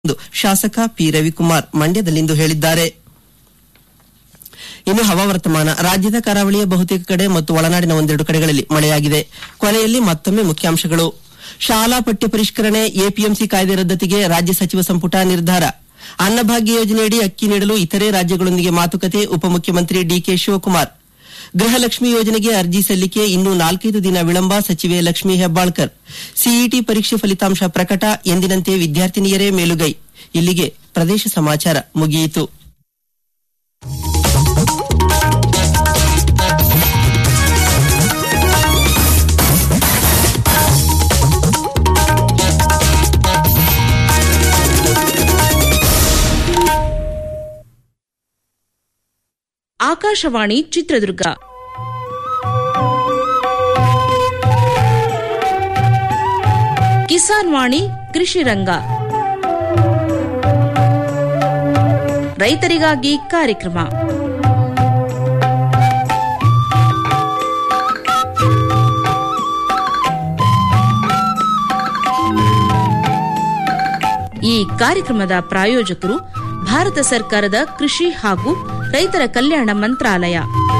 ಎಂದು ಶಾಸಕ ಪಿ ರವಿಕುಮಾರ್ ಮಂಡ್ಯದಲ್ಲಿಂದು ಹೇಳಿದ್ದಾರೆ ಇನ್ನು ಹವಾವರ್ತಮಾನ ರಾಜ್ಯದ ಕರಾವಳಿಯ ಬಹುತೇಕ ಕಡೆ ಮತ್ತು ಒಳನಾಡಿನ ಒಂದೆರಡು ಕಡೆಗಳಲ್ಲಿ ಮಳೆಯಾಗಿದೆ ಕೊನೆಯಲ್ಲಿ ಮತ್ತೊಮ್ಮೆ ಮುಖ್ಯಾಂಶಗಳು ಶಾಲಾ ಪಠ್ಯ ಪರಿಷ್ಕರಣೆ ಎಪಿಎಂಸಿ ಕಾಯ್ದೆ ರದ್ದತಿಗೆ ರಾಜ್ಯ ಸಚಿವ ಸಂಪುಟ ನಿರ್ಧಾರ ಅನ್ನಭಾಗ್ಯ ಯೋಜನೆಯಡಿ ಅಕ್ಕಿ ನೀಡಲು ಇತರೆ ರಾಜ್ಯಗಳೊಂದಿಗೆ ಮಾತುಕತೆ ಉಪಮುಖ್ಯಮಂತ್ರಿ ಡಿಕೆ ಶಿವಕುಮಾರ್ ಗೃಹಲಕ್ಷ್ಮಿ ಯೋಜನೆಗೆ ಅರ್ಜಿ ಸಲ್ಲಿಕೆ ಇನ್ನೂ ನಾಲ್ಕೈದು ದಿನ ವಿಳಂಬ ಸಚಿವೆ ಲಕ್ಷ್ಮೀ ಹೆಬ್ಬಾಳ್ಕರ್ ಸಿಇಟಿ ಪರೀಕ್ಷೆ ಫಲಿತಾಂಶ ಪ್ರಕಟ ಎಂದಿನಂತೆ ವಿದ್ಯಾರ್ಥಿನಿಯರೇ ಮೇಲುಗೈ ಇಲ್ಲಿಗೆ ಪ್ರದೇಶ ಸಮಾಚಾರ ಮುಗಿಯಿತು ಆಕಾಶವಾಣಿ ಚಿತ್ರದುರ್ಗ ಕಿಸಾನ್ ವಾಣಿ ಕೃಷಿ ರಂಗ ರೈತರಿಗಾಗಿ ಕಾರ್ಯಕ್ರಮ ಈ ಕಾರ್ಯಕ್ರಮದ ಪ್ರಾಯೋಜಕರು ಭಾರತ ಸರ್ಕಾರದ ಕೃಷಿ ಹಾಗೂ ರೈತರ ಕಲ್ಯಾಣ ಮಂತ್ರಾಲಯ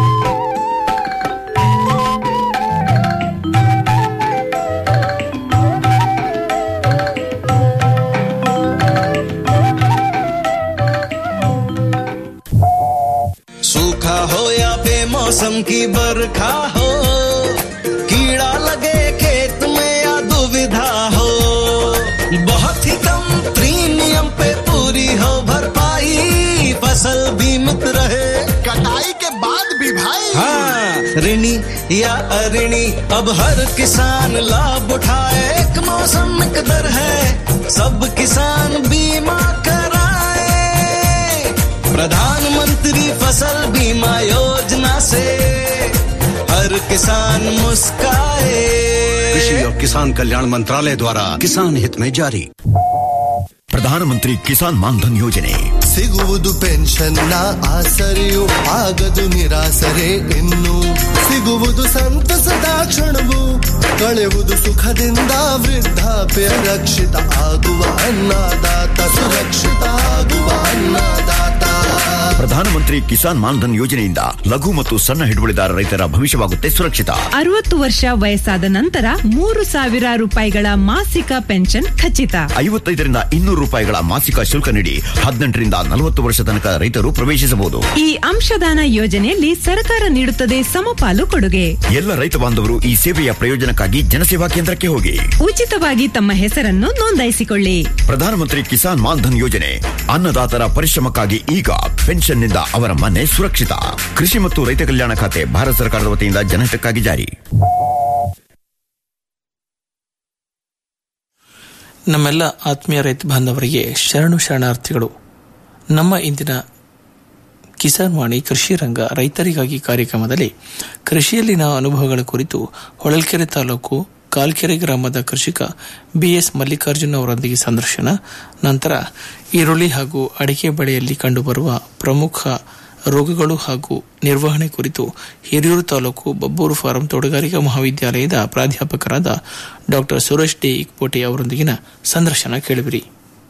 सूखा हो या बेमौसम की बरखा हो कीड़ा लगे खेत में या दुविधा हो बहुत ही कम प्रीमियम पे पूरी हो भरपाई फसल बीमित रहे कटाई के बाद भी भाई हाँ ऋणी या अऋणी अब हर किसान लाभ उठाए एक मौसम एक दर है सब किसान बीमा कराए प्रधानमंत्री फसल बीमा योजना से हर किसान मुस्काए कृषि और किसान कल्याण मंत्रालय द्वारा किसान हित में जारी ಪ್ರಧಾನಮಂತ್ರಿ ಕಿಸಾನ್ ಮಾನ್ಧನ್ ಯೋಜನೆ ಸಿಗುವುದು ಪೆನ್ಷನ್ನ ಆಸರೆಯು ಆಗದು ನಿರಾಸರೆ ಇನ್ನು ಸಿಗುವುದು ಸಂತಸದ ಕ್ಷಣವು ಕಳೆಯುವುದು ಸುಖದಿಂದ ವೃದ್ಧಾಪ್ಯ ರಕ್ಷಿತ ಆಗುವ ಅನ್ನದಾತ ಸುರಕ್ಷಿತ ಆಗುವ ಅನ್ನದಾತ ಪ್ರಧಾನಮಂತ್ರಿ ಕಿಸಾನ್ ಮಾನ್ಧನ್ ಯೋಜನೆಯಿಂದ ಲಘು ಮತ್ತು ಸಣ್ಣ ಹಿಡುವಳಿದಾರ ರೈತರ ಭವಿಷ್ಯವಾಗುತ್ತೆ ಸುರಕ್ಷಿತ ಅರವತ್ತು ವರ್ಷ ವಯಸ್ಸಾದ ನಂತರ ಮೂರು ಸಾವಿರ ರೂಪಾಯಿಗಳ ಮಾಸಿಕ ಪೆನ್ಷನ್ ಖಚಿತ ಐವತ್ತೈದರಿಂದ ಇನ್ನೂರು ರೂಪಾಯಿಗಳ ಮಾಸಿಕ ಶುಲ್ಕ ನೀಡಿ ಹದಿನೆಂಟರಿಂದ ನಲವತ್ತು ವರ್ಷ ತನಕ ರೈತರು ಪ್ರವೇಶಿಸಬಹುದು ಈ ಅಂಶದಾನ ಯೋಜನೆಯಲ್ಲಿ ಸರ್ಕಾರ ನೀಡುತ್ತದೆ ಸಮಪಾಲು ಕೊಡುಗೆ ಎಲ್ಲ ರೈತ ಬಾಂಧವರು ಈ ಸೇವೆಯ ಪ್ರಯೋಜನಕ್ಕಾಗಿ ಜನಸೇವಾ ಕೇಂದ್ರಕ್ಕೆ ಹೋಗಿ ಉಚಿತವಾಗಿ ತಮ್ಮ ಹೆಸರನ್ನು ನೋಂದಾಯಿಸಿಕೊಳ್ಳಿ ಪ್ರಧಾನಮಂತ್ರಿ ಕಿಸಾನ್ ಮಾನ್ಧನ್ ಯೋಜನೆ ಅನ್ನದಾತರ ಪರಿಶ್ರಮಕ್ಕಾಗಿ ಈಗ ಪೆನ್ಷನ್ನಿಂದ ಅವರ ಮನೆ ಸುರಕ್ಷಿತ ಕೃಷಿ ಮತ್ತು ರೈತ ಕಲ್ಯಾಣ ಖಾತೆ ಭಾರತ ಸರ್ಕಾರದ ವತಿಯಿಂದ ಜನಹಿತಕ್ಕಾಗಿ ಜಾರಿ ನಮ್ಮೆಲ್ಲ ಆತ್ಮೀಯ ರೈತ ಬಾಂಧವರಿಗೆ ಶರಣು ಶರಣಾರ್ಥಿಗಳು ನಮ್ಮ ಇಂದಿನ ಕಿಸಾನ್ ವಾಣಿ ಕೃಷಿ ರಂಗ ರೈತರಿಗಾಗಿ ಕಾರ್ಯಕ್ರಮದಲ್ಲಿ ಕೃಷಿಯಲ್ಲಿನ ಅನುಭವಗಳ ಕುರಿತು ಹೊಳಲ್ಕೆರೆ ತಾಲೂಕು ಕಾಲ್ಕೆರೆ ಗ್ರಾಮದ ಕೃಷಿಕ ಬಿಎಸ್ ಮಲ್ಲಿಕಾರ್ಜುನ್ ಅವರೊಂದಿಗೆ ಸಂದರ್ಶನ ನಂತರ ಈರುಳ್ಳಿ ಹಾಗೂ ಅಡಿಕೆ ಬೆಳೆಯಲ್ಲಿ ಕಂಡುಬರುವ ಪ್ರಮುಖ ರೋಗಗಳು ಹಾಗೂ ನಿರ್ವಹಣೆ ಕುರಿತು ಹಿರಿಯೂರು ತಾಲೂಕು ಬಬ್ಬೂರು ಫಾರಂ ತೋಟಗಾರಿಕಾ ಮಹಾವಿದ್ಯಾಲಯದ ಪ್ರಾಧ್ಯಾಪಕರಾದ ಡಾಕ್ಟರ್ ಸುರೇಶ್ ಡಿ ಇಕ್ಪೋಟೆ ಅವರೊಂದಿಗಿನ ಸಂದರ್ಶನ ಕೇಳಿಬಿರಿ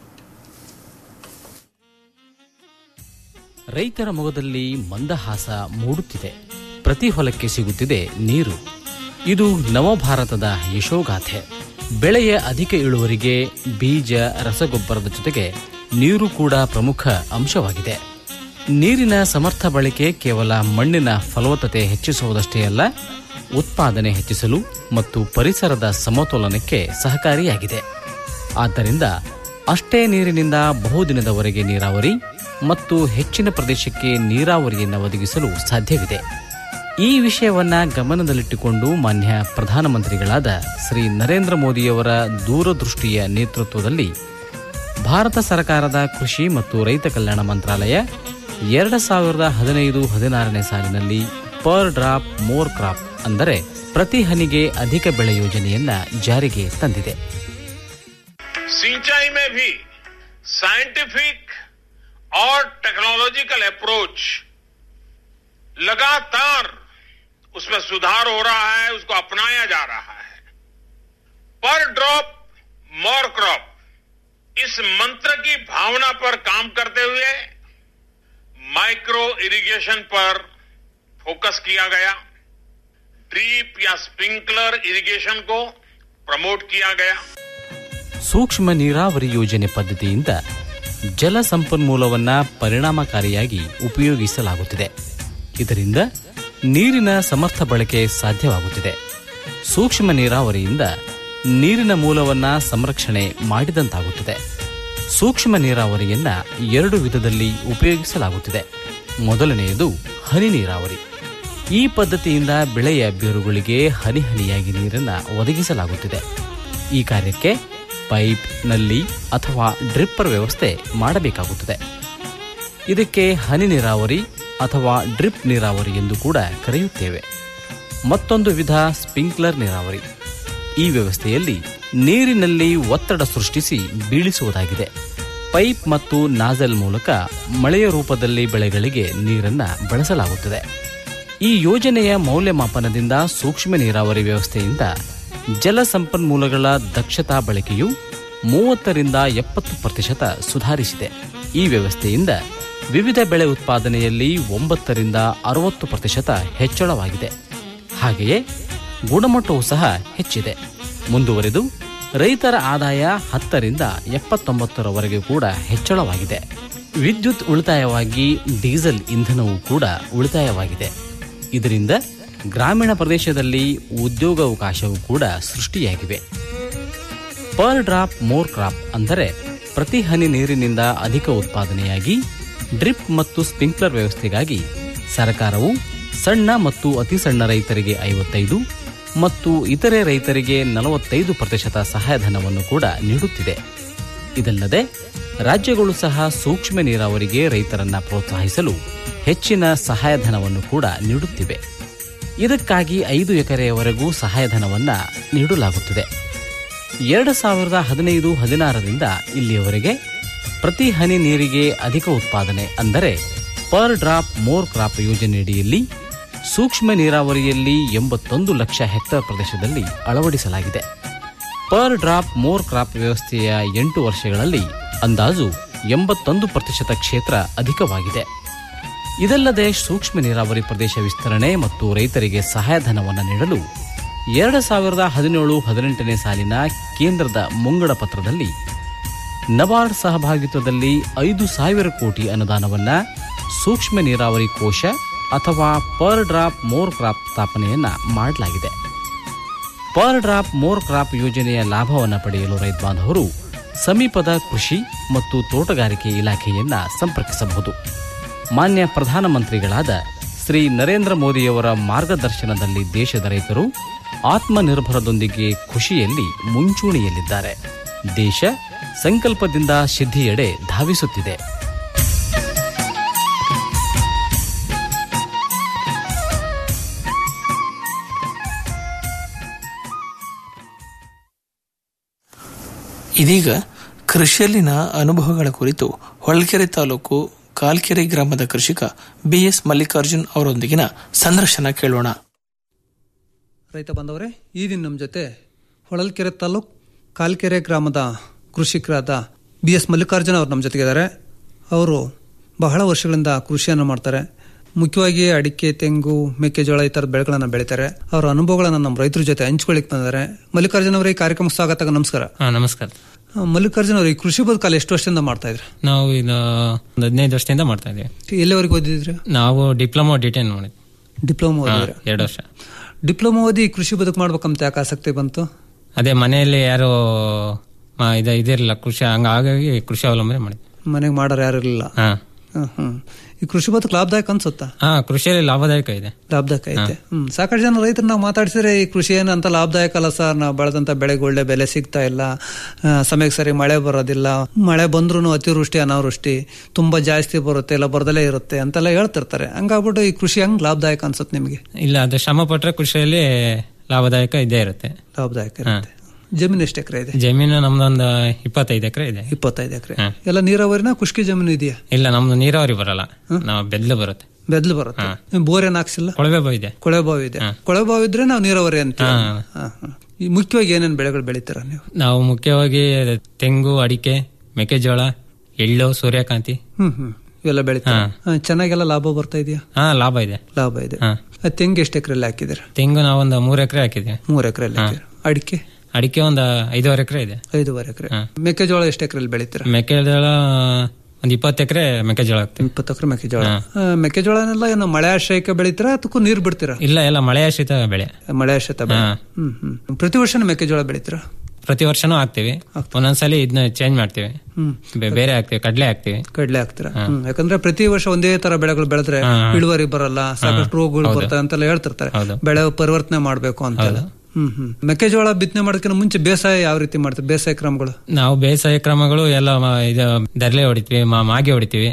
ರೈತರ ಮೊಗದಲ್ಲಿ ಮಂದಹಾಸ ಮೂಡುತ್ತಿದೆ ಪ್ರತಿ ಹೊಲಕ್ಕೆ ಸಿಗುತ್ತಿದೆ ನೀರು ಇದು ನವಭಾರತದ ಯಶೋಗಾಥೆ ಬೆಳೆಯ ಅಧಿಕ ಇಳುವರಿಗೆ ಬೀಜ ರಸಗೊಬ್ಬರದ ಜೊತೆಗೆ ನೀರು ಕೂಡ ಪ್ರಮುಖ ಅಂಶವಾಗಿದೆ ನೀರಿನ ಸಮರ್ಥ ಬಳಕೆ ಕೇವಲ ಮಣ್ಣಿನ ಫಲವತ್ತತೆ ಹೆಚ್ಚಿಸುವುದಷ್ಟೇ ಅಲ್ಲ ಉತ್ಪಾದನೆ ಹೆಚ್ಚಿಸಲು ಮತ್ತು ಪರಿಸರದ ಸಮತೋಲನಕ್ಕೆ ಸಹಕಾರಿಯಾಗಿದೆ ಆದ್ದರಿಂದ ಅಷ್ಟೇ ನೀರಿನಿಂದ ಬಹುದಿನದವರೆಗೆ ನೀರಾವರಿ ಮತ್ತು ಹೆಚ್ಚಿನ ಪ್ರದೇಶಕ್ಕೆ ನೀರಾವರಿಯನ್ನು ಒದಗಿಸಲು ಸಾಧ್ಯವಿದೆ ಈ ವಿಷಯವನ್ನ ಗಮನದಲ್ಲಿಟ್ಟುಕೊಂಡು ಮಾನ್ಯ ಪ್ರಧಾನಮಂತ್ರಿಗಳಾದ ಶ್ರೀ ನರೇಂದ್ರ ಮೋದಿಯವರ ದೂರದೃಷ್ಟಿಯ ನೇತೃತ್ವದಲ್ಲಿ ಭಾರತ ಸರ್ಕಾರದ ಕೃಷಿ ಮತ್ತು ರೈತ ಕಲ್ಯಾಣ ಮಂತ್ರಾಲಯ ಎರಡು ಸಾವಿರದ ಹದಿನೈದು ಹದಿನಾರನೇ ಸಾಲಿನಲ್ಲಿ ಪರ್ ಡ್ರಾಪ್ ಮೋರ್ ಕ್ರಾಪ್ ಅಂದರೆ ಪ್ರತಿ ಹನಿಗೆ ಅಧಿಕ ಬೆಳೆ ಯೋಜನೆಯನ್ನ ಜಾರಿಗೆ ತಂದಿದೆ सिंचाई में भी साइंटिफिक और टेक्नोलॉजिकल अप्रोच लगातार उसमें सुधार हो रहा है उसको अपनाया जा रहा है पर ड्रॉप मोर क्रॉप इस मंत्र की भावना पर काम करते हुए माइक्रो इरिगेशन पर फोकस किया गया ड्रीप या स्प्रिंकलर इरिगेशन को प्रमोट किया गया ಸೂಕ್ಷ್ಮ ನೀರಾವರಿ ಯೋಜನೆ ಪದ್ಧತಿಯಿಂದ ಜಲ ಸಂಪನ್ಮೂಲವನ್ನ ಪರಿಣಾಮಕಾರಿಯಾಗಿ ಉಪಯೋಗಿಸಲಾಗುತ್ತಿದೆ ಇದರಿಂದ ನೀರಿನ ಸಮರ್ಥ ಬಳಕೆ ಸಾಧ್ಯವಾಗುತ್ತಿದೆ ಸೂಕ್ಷ್ಮ ನೀರಾವರಿಯಿಂದ ನೀರಿನ ಮೂಲವನ್ನ ಸಂರಕ್ಷಣೆ ಮಾಡಿದಂತಾಗುತ್ತದೆ ಸೂಕ್ಷ್ಮ ನೀರಾವರಿಯನ್ನ ಎರಡು ವಿಧದಲ್ಲಿ ಉಪಯೋಗಿಸಲಾಗುತ್ತಿದೆ ಮೊದಲನೆಯದು ಹನಿ ನೀರಾವರಿ ಈ ಪದ್ಧತಿಯಿಂದ ಬೆಳೆಯ ಬೇರುಗಳಿಗೆ ಹನಿ ಹನಿಯಾಗಿ ನೀರನ್ನು ಒದಗಿಸಲಾಗುತ್ತಿದೆ ಈ ಕಾರ್ಯಕ್ಕೆ ಪೈಪ್ ನಲ್ಲಿ ಅಥವಾ ಡ್ರಿಪ್ಪರ್ ವ್ಯವಸ್ಥೆ ಮಾಡಬೇಕಾಗುತ್ತದೆ ಇದಕ್ಕೆ ಹನಿ ನೀರಾವರಿ ಅಥವಾ ಡ್ರಿಪ್ ನೀರಾವರಿ ಎಂದು ಕೂಡ ಕರೆಯುತ್ತೇವೆ ಮತ್ತೊಂದು ವಿಧ ಸ್ಪ್ರಿಂಕ್ಲರ್ ನೀರಾವರಿ ಈ ವ್ಯವಸ್ಥೆಯಲ್ಲಿ ನೀರಿನಲ್ಲಿ ಒತ್ತಡ ಸೃಷ್ಟಿಸಿ ಬೀಳಿಸುವುದಾಗಿದೆ ಪೈಪ್ ಮತ್ತು ನಾಜಲ್ ಮೂಲಕ ಮಳೆಯ ರೂಪದಲ್ಲಿ ಬೆಳೆಗಳಿಗೆ ನೀರನ್ನು ಬಳಸಲಾಗುತ್ತದೆ ಈ ಯೋಜನೆಯ ಮೌಲ್ಯಮಾಪನದಿಂದ ಸೂಕ್ಷ್ಮ ನೀರಾವರಿ ವ್ಯವಸ್ಥೆಯಿಂದ ಜಲ ಸಂಪನ್ಮೂಲಗಳ ದಕ್ಷತಾ ಬಳಕೆಯು ಮೂವತ್ತರಿಂದ ಎಪ್ಪತ್ತು ಪ್ರತಿಶತ ಸುಧಾರಿಸಿದೆ ಈ ವ್ಯವಸ್ಥೆಯಿಂದ ವಿವಿಧ ಬೆಳೆ ಉತ್ಪಾದನೆಯಲ್ಲಿ ಒಂಬತ್ತರಿಂದ ಅರವತ್ತು ಪ್ರತಿಶತ ಹೆಚ್ಚಳವಾಗಿದೆ ಹಾಗೆಯೇ ಗುಣಮಟ್ಟವೂ ಸಹ ಹೆಚ್ಚಿದೆ ಮುಂದುವರೆದು ರೈತರ ಆದಾಯ ಹತ್ತರಿಂದ ಎಪ್ಪತ್ತೊಂಬತ್ತರವರೆಗೆ ಕೂಡ ಹೆಚ್ಚಳವಾಗಿದೆ ವಿದ್ಯುತ್ ಉಳಿತಾಯವಾಗಿ ಡೀಸೆಲ್ ಇಂಧನವೂ ಕೂಡ ಉಳಿತಾಯವಾಗಿದೆ ಇದರಿಂದ ಗ್ರಾಮೀಣ ಪ್ರದೇಶದಲ್ಲಿ ಉದ್ಯೋಗಾವಕಾಶವೂ ಕೂಡ ಸೃಷ್ಟಿಯಾಗಿವೆ ಪರ್ ಡ್ರಾಪ್ ಮೋರ್ ಕ್ರಾಪ್ ಅಂದರೆ ಪ್ರತಿ ಹನಿ ನೀರಿನಿಂದ ಅಧಿಕ ಉತ್ಪಾದನೆಯಾಗಿ ಡ್ರಿಪ್ ಮತ್ತು ಸ್ಪ್ರಿಂಕ್ಲರ್ ವ್ಯವಸ್ಥೆಗಾಗಿ ಸರ್ಕಾರವು ಸಣ್ಣ ಮತ್ತು ಅತಿ ಸಣ್ಣ ರೈತರಿಗೆ ಐವತ್ತೈದು ಮತ್ತು ಇತರೆ ರೈತರಿಗೆ ನಲವತ್ತೈದು ಪ್ರತಿಶತ ಸಹಾಯಧನವನ್ನು ಕೂಡ ನೀಡುತ್ತಿದೆ ಇದಲ್ಲದೆ ರಾಜ್ಯಗಳು ಸಹ ಸೂಕ್ಷ್ಮ ನೀರಾವರಿಗೆ ರೈತರನ್ನ ಪ್ರೋತ್ಸಾಹಿಸಲು ಹೆಚ್ಚಿನ ಸಹಾಯಧನವನ್ನು ಕೂಡ ನೀಡುತ್ತಿವೆ ಇದಕ್ಕಾಗಿ ಐದು ಎಕರೆಯವರೆಗೂ ಸಹಾಯಧನವನ್ನ ನೀಡಲಾಗುತ್ತದೆ ಎರಡು ಸಾವಿರದ ಹದಿನೈದು ಹದಿನಾರರಿಂದ ಇಲ್ಲಿಯವರೆಗೆ ಪ್ರತಿ ಹನಿ ನೀರಿಗೆ ಅಧಿಕ ಉತ್ಪಾದನೆ ಅಂದರೆ ಪರ್ ಡ್ರಾಪ್ ಮೋರ್ ಕ್ರಾಪ್ ಯೋಜನೆಯಡಿಯಲ್ಲಿ ಸೂಕ್ಷ್ಮ ನೀರಾವರಿಯಲ್ಲಿ ಎಂಬತ್ತೊಂದು ಲಕ್ಷ ಹೆಕ್ಟೇರ್ ಪ್ರದೇಶದಲ್ಲಿ ಅಳವಡಿಸಲಾಗಿದೆ ಪರ್ ಡ್ರಾಪ್ ಮೋರ್ ಕ್ರಾಪ್ ವ್ಯವಸ್ಥೆಯ ಎಂಟು ವರ್ಷಗಳಲ್ಲಿ ಅಂದಾಜು ಎಂಬತ್ತೊಂದು ಪ್ರತಿಶತ ಕ್ಷೇತ್ರ ಅಧಿಕವಾಗಿದೆ ಇದಲ್ಲದೆ ಸೂಕ್ಷ್ಮ ನೀರಾವರಿ ಪ್ರದೇಶ ವಿಸ್ತರಣೆ ಮತ್ತು ರೈತರಿಗೆ ಸಹಾಯಧನವನ್ನು ನೀಡಲು ಎರಡು ಸಾವಿರದ ಹದಿನೇಳು ಹದಿನೆಂಟನೇ ಸಾಲಿನ ಕೇಂದ್ರದ ಮುಂಗಡ ಪತ್ರದಲ್ಲಿ ನಬಾರ್ಡ್ ಸಹಭಾಗಿತ್ವದಲ್ಲಿ ಐದು ಸಾವಿರ ಕೋಟಿ ಅನುದಾನವನ್ನ ಸೂಕ್ಷ್ಮ ನೀರಾವರಿ ಕೋಶ ಅಥವಾ ಪರ್ ಡ್ರಾಪ್ ಮೋರ್ ಕ್ರಾಪ್ ಸ್ಥಾಪನೆಯನ್ನ ಮಾಡಲಾಗಿದೆ ಪರ್ ಡ್ರಾಪ್ ಮೋರ್ ಕ್ರಾಪ್ ಯೋಜನೆಯ ಲಾಭವನ್ನು ಪಡೆಯಲು ರೈತ ಬಾಂಧವರು ಸಮೀಪದ ಕೃಷಿ ಮತ್ತು ತೋಟಗಾರಿಕೆ ಇಲಾಖೆಯನ್ನ ಸಂಪರ್ಕಿಸಬಹುದು ಮಾನ್ಯ ಪ್ರಧಾನಮಂತ್ರಿಗಳಾದ ಶ್ರೀ ನರೇಂದ್ರ ಮೋದಿಯವರ ಮಾರ್ಗದರ್ಶನದಲ್ಲಿ ದೇಶದ ರೈತರು ಆತ್ಮನಿರ್ಭರದೊಂದಿಗೆ ಖುಷಿಯಲ್ಲಿ ಮುಂಚೂಣಿಯಲ್ಲಿದ್ದಾರೆ ದೇಶ ಸಂಕಲ್ಪದಿಂದ ಸಿದ್ಧಿಯೆಡೆ ಧಾವಿಸುತ್ತಿದೆ ಇದೀಗ ಕೃಷಿಯಲ್ಲಿನ ಅನುಭವಗಳ ಕುರಿತು ಹೊಳಲ್ಕೆರೆ ತಾಲೂಕು ಕಾಲ್ಕೆರೆ ಗ್ರಾಮದ ಕೃಷಿಕ ಬಿಎಸ್ ಮಲ್ಲಿಕಾರ್ಜುನ್ ಅವರೊಂದಿಗಿನ ಸಂದರ್ಶನ ಕೇಳೋಣ ರೈತ ಬಂದವರೇ ಈ ದಿನ ನಮ್ಮ ಜೊತೆ ಹೊಳಲ್ಕೆರೆ ತಾಲೂಕ್ ಕಾಲ್ಕೆರೆ ಗ್ರಾಮದ ಕೃಷಿಕರಾದ ಬಿ ಎಸ್ ಮಲ್ಲಿಕಾರ್ಜುನ ಅವರು ನಮ್ಮ ಜೊತೆಗಿದ್ದಾರೆ ಅವರು ಬಹಳ ವರ್ಷಗಳಿಂದ ಕೃಷಿಯನ್ನು ಮಾಡ್ತಾರೆ ಮುಖ್ಯವಾಗಿ ಅಡಿಕೆ ತೆಂಗು ಮೆಕ್ಕೆಜೋಳ ಈ ಥರದ ಬೆಳೆಗಳನ್ನು ಬೆಳೀತಾರೆ ಅವರ ಅನುಭವಗಳನ್ನು ನಮ್ಮ ರೈತರ ಜೊತೆ ಹಂಚ್ಕೊಳ್ಳಿಕ್ ಬಂದಿದ್ದಾರೆ ಮಲ್ಲಿಕಾರ್ಜುನ ಅವರೇ ಈ ಕಾರ್ಯಕ್ರಮಕ್ಕೆ ಸ್ವಾಗತ ನಮಸ್ಕಾರ ಹಾ ನಮಸ್ಕಾರ ಆ, ಮಲ್ಲಿಕಾರ್ಜುನ ಅವರು ಈ ಕೃಷಿ ಬದುಕಲ್ಲಿ ಎಷ್ಟು ವರ್ಷದಿಂದ ಮಾಡ್ತಾ ಇದ್ರಿ ನಾವು ಇದು ಒಂದು ಹದಿನೈದು ವರ್ಷದಿಂದ ಮಾಡ್ತಾ ಇದೀವಿ ಎಲ್ಲಿವರೆಗೆ ಓದಿದ್ರಿ ನಾವು ಡಿಪ್ಲೊಮಾ ಡಿಟೈನ್ ಮಾಡಿದ್ವಿ ಡಿಪ್ಲೊಮಾ ಹಾ, ಓದಿದ್ರೆ ಎರಡು ವರ್ಷ ಡಿಪ್ಲೊಮಾ ಓದಿ ಕೃಷಿ ಬದುಕು ಮಾಡ್ಬೇಕಂತ ಯಾಕೆ ಆಸಕ್ತಿ ಬಂತು ಅದೇ ಮನೆಯಲ್ಲಿ ಯಾರು ಮ- ಇದು ಇದಿರಲಿಲ್ಲ ಕೃಷಿ ಹಂಗ ಹಾಗಾಗಿ ಕೃಷಿ ಅವಲಂಬನೆ ಮಾಡಿದ್ವಿ ಮನೆಗೆ ಮಾಡೋರು ಯಾರು ಇರಲಿಲ್ಲ ಹಾ ಹ್ಮ್, ಹ್ಮ್. ಈ ಕೃಷಿ ಬದುಕು ಲಾಭದಾಯಕ ಅನ್ಸುತ್ತಾ ಹಾ ಕೃಷಿಯಲ್ಲಿ ಲಾಭದಾಯಕ ಇದೆ ಲಾಭದಾಯಕ ಐತೆ ಹ್ಮ್ ಸಾಕಷ್ಟು ಜನ ರೈತರು ನಾವು ಮಾತಾಡ್ಸಿದ್ರೆ ಈ ಕೃಷಿ ಏನು ಅಂತ ಲಾಭದಾಯಕ ಅಲ್ಲ ಸರ್ ನಾವು ಬೆಳೆದಂತ ಬೆಳೆಗೆ ಒಳ್ಳೆ ಬೆಲೆ ಸಿಗ್ತಾ ಇಲ್ಲ ಆ, ಸಮಯಕ್ಕೆ ಸರಿ ಮಳೆ ಬರೋದಿಲ್ಲ ಮಳೆ ಬಂದ್ರೂ ಅತಿವೃಷ್ಟಿ ಅನಾವೃಷ್ಟಿ ತುಂಬಾ ಜಾಸ್ತಿ ಬರುತ್ತೆ ಇಲ್ಲ ಬರದಲ್ಲೇ ಇರುತ್ತೆ ಅಂತೆಲ್ಲ ಹೇಳ್ತಿರ್ತಾರೆ ಹಂಗಾಗ್ಬಿಟ್ಟು ಈ ಕೃಷಿ ಹಂಗ್ ಲಾಭದಾಯಕ ಅನ್ಸುತ್ತೆ ನಿಮಗೆ ಇಲ್ಲ ಅದು ಶ್ರಮ ಪಟ್ರೆ ಕೃಷಿಯಲ್ಲಿ ಲಾಭದಾಯಕ ಇದ್ದೇ ಇರುತ್ತೆ ಲಾಭದಾಯಕ ಹಾ. ಇರುತ್ತೆ ಜಮೀನು ಎಷ್ಟು ಎಕರೆ ಇದೆ ಜಮೀನು ನಮ್ದೊಂದು ಇಪ್ಪತ್ತೈದು ಎಕರೆ ಇದೆ ಇಪ್ಪತ್ತೈದು ಎಕರೆ ಹಾ. ಎಲ್ಲ ನೀರಾವರಿನ ಖುಷ್ಕಿ ಜಮೀನು ಇದೆಯಾ ಇಲ್ಲ ನಮ್ದು ನೀರಾವರಿ ಬರಲ್ಲ ನಾವು ಬೆದ್ಲು ಬರುತ್ತೆ ಬೆದ್ಲು ಬರುತ್ತೆ ಬೋರ್ ಏನ್ ಹಾಕ್ಸಿಲ್ಲ ಕೊಳವೆ ಬಾವಿ ಇದೆ ಕೊಳೆ ಬಾವಿ ಇದೆ ಕೊಳೆ ಬಾವಿ ಇದ್ರೆ ನಾವು ನೀರಾವರಿ ಅಂತ ಹಾ. ಮುಖ್ಯವಾಗಿ ಏನೇನ್ ಬೆಳೆಗಳು ಬೆಳಿತೀರ ನೀವು ನಾವು ಮುಖ್ಯವಾಗಿ ತೆಂಗು ಅಡಿಕೆ ಮೆಕ್ಕೆಜೋಳ ಎಳ್ಳು ಸೂರ್ಯಕಾಂತಿ ಹ್ಮ್ ಹ್ಮ್ ಇವೆಲ್ಲ ಬೆಳಿತಾರೆ ಹಾ, ಚೆನ್ನಾಗೆಲ್ಲ ಲಾಭ ಬರ್ತಾ ಇದೆಯಾ ಹಾ ಲಾಭ ಇದೆ ಲಾಭ ಇದೆ ಹಾ. ಅದ್ ತೆಂಗು ಎಷ್ಟು ಎಕರೆಲ್ಲಿ ಹಾಕಿದ್ದೀರಾ ತೆಂಗು ನಾವೊಂದು ಮೂರ್ ಎಕರೆ ಹಾಕಿದ್ವಿ ಮೂರ್ ಎಕರೆಲ್ಲಿ ಹಾ. ಹಾಕಿದ್ದೀರಾ ಅಡಿಕೆ ಅಡಿಕೆ ಒಂದು ಐದೂವರೆ ಎಕರೆ ಇದೆ ಐದೂವರೆ ಎಕರೆ ಹಾ. ಮೆಕ್ಕೆಜೋಳ ಎಷ್ಟು ಎಕರೆಲ್ಲಿ ಬೆಳಿತೀರಾ ಮೆಕ್ಕೆಜೋಳ ಒಂದ್ ಇಪ್ಪತ್ತು ಎಕರೆ ಮೆಕ್ಕೆಜೋಳ ಹಾಕ್ತಿವಿ ಇಪ್ಪತ್ತು ಎಕರೆ ಮೆಕ್ಕೆಜೋಳ ಆ, ಮೆಕ್ಕೆಜೋಳನೆಲ್ಲ ಏನು ಮಳೆ ಆಶ್ರಯಕ್ಕೆ ಬೆಳಿತೀರಾ ಅಥವಾ ನೀರು ಬಿಡ್ತೀರಾ ಇಲ್ಲ ಎಲ್ಲ ಮಳೆ ಆಶ್ರಿತ ಬೆಳೆ ಮಳೆ ಆಶ್ರಿತ ಬೆಳೆ ಹಾ. ಹ್ಮ್ ಹ್ಮ್ ಪ್ರತಿ ವರ್ಷನೂ ಮೆಕ್ಕೆಜೋಳ ಬೆಳಿತೀರಾ ಪ್ರತಿ ವರ್ಷನೂ ಹಾಕ್ತಿವಿ ಒಂದೊಂದ್ಸಲಿ ಇದನ್ನ ಚೇಂಜ್ ಮಾಡ್ತೀವಿ ಹ್ಮ್. ಬೆ- ಬೇರೆ ಹಾಕ್ತಿವಿ ಕಡ್ಲೆ ಹಾಕ್ತಿವಿ ಕಡ್ಲೆ ಹಾಕ್ತೀರಾ ಹ್ಮ್. ಯಾಕಂದ್ರೆ ಪ್ರತಿ ವರ್ಷ ಒಂದೇ ತರ ಬೆಳೆಗಳು ಬೆಳೆದ್ರೆ ಹಾ. ಇಳುವರಿ ಬರಲ್ಲ ಸಾಕಷ್ಟು ರೋಗಗಳು ಹೌದು. ಬರ್ತವೆ ಅಂತೆಲ್ಲ ಹೇಳ್ತಿರ್ತಾರೆ ಹೌದು. ಬೆಳೆ ಪರಿವರ್ತನೆ ಮಾಡ್ಬೇಕು ಅಂತೆಲ್ಲ ಹ್ಮ್ ಹ್ಮ್ ಮೆಕ್ಕೆಜೋಳ ಬಿತ್ತನೆ ಮಾಡೋದಕ್ಕಿಂತ ಮುಂಚೆ ಬೇಸಾಯ ಯಾವ ರೀತಿ ಮಾಡ್ತಾರೆ ಬೇಸಾಯ ಕ್ರಮಗಳು ನಾವು ಬೇಸಾಯ ಕ್ರಮಗಳು ಎಲ್ಲ ಮ- ಇದು ದರ್ಲೆ ಹೊಡಿತೀವಿ ಮಾ- ಮಾಗಿ ಹೊಡಿತೀವಿ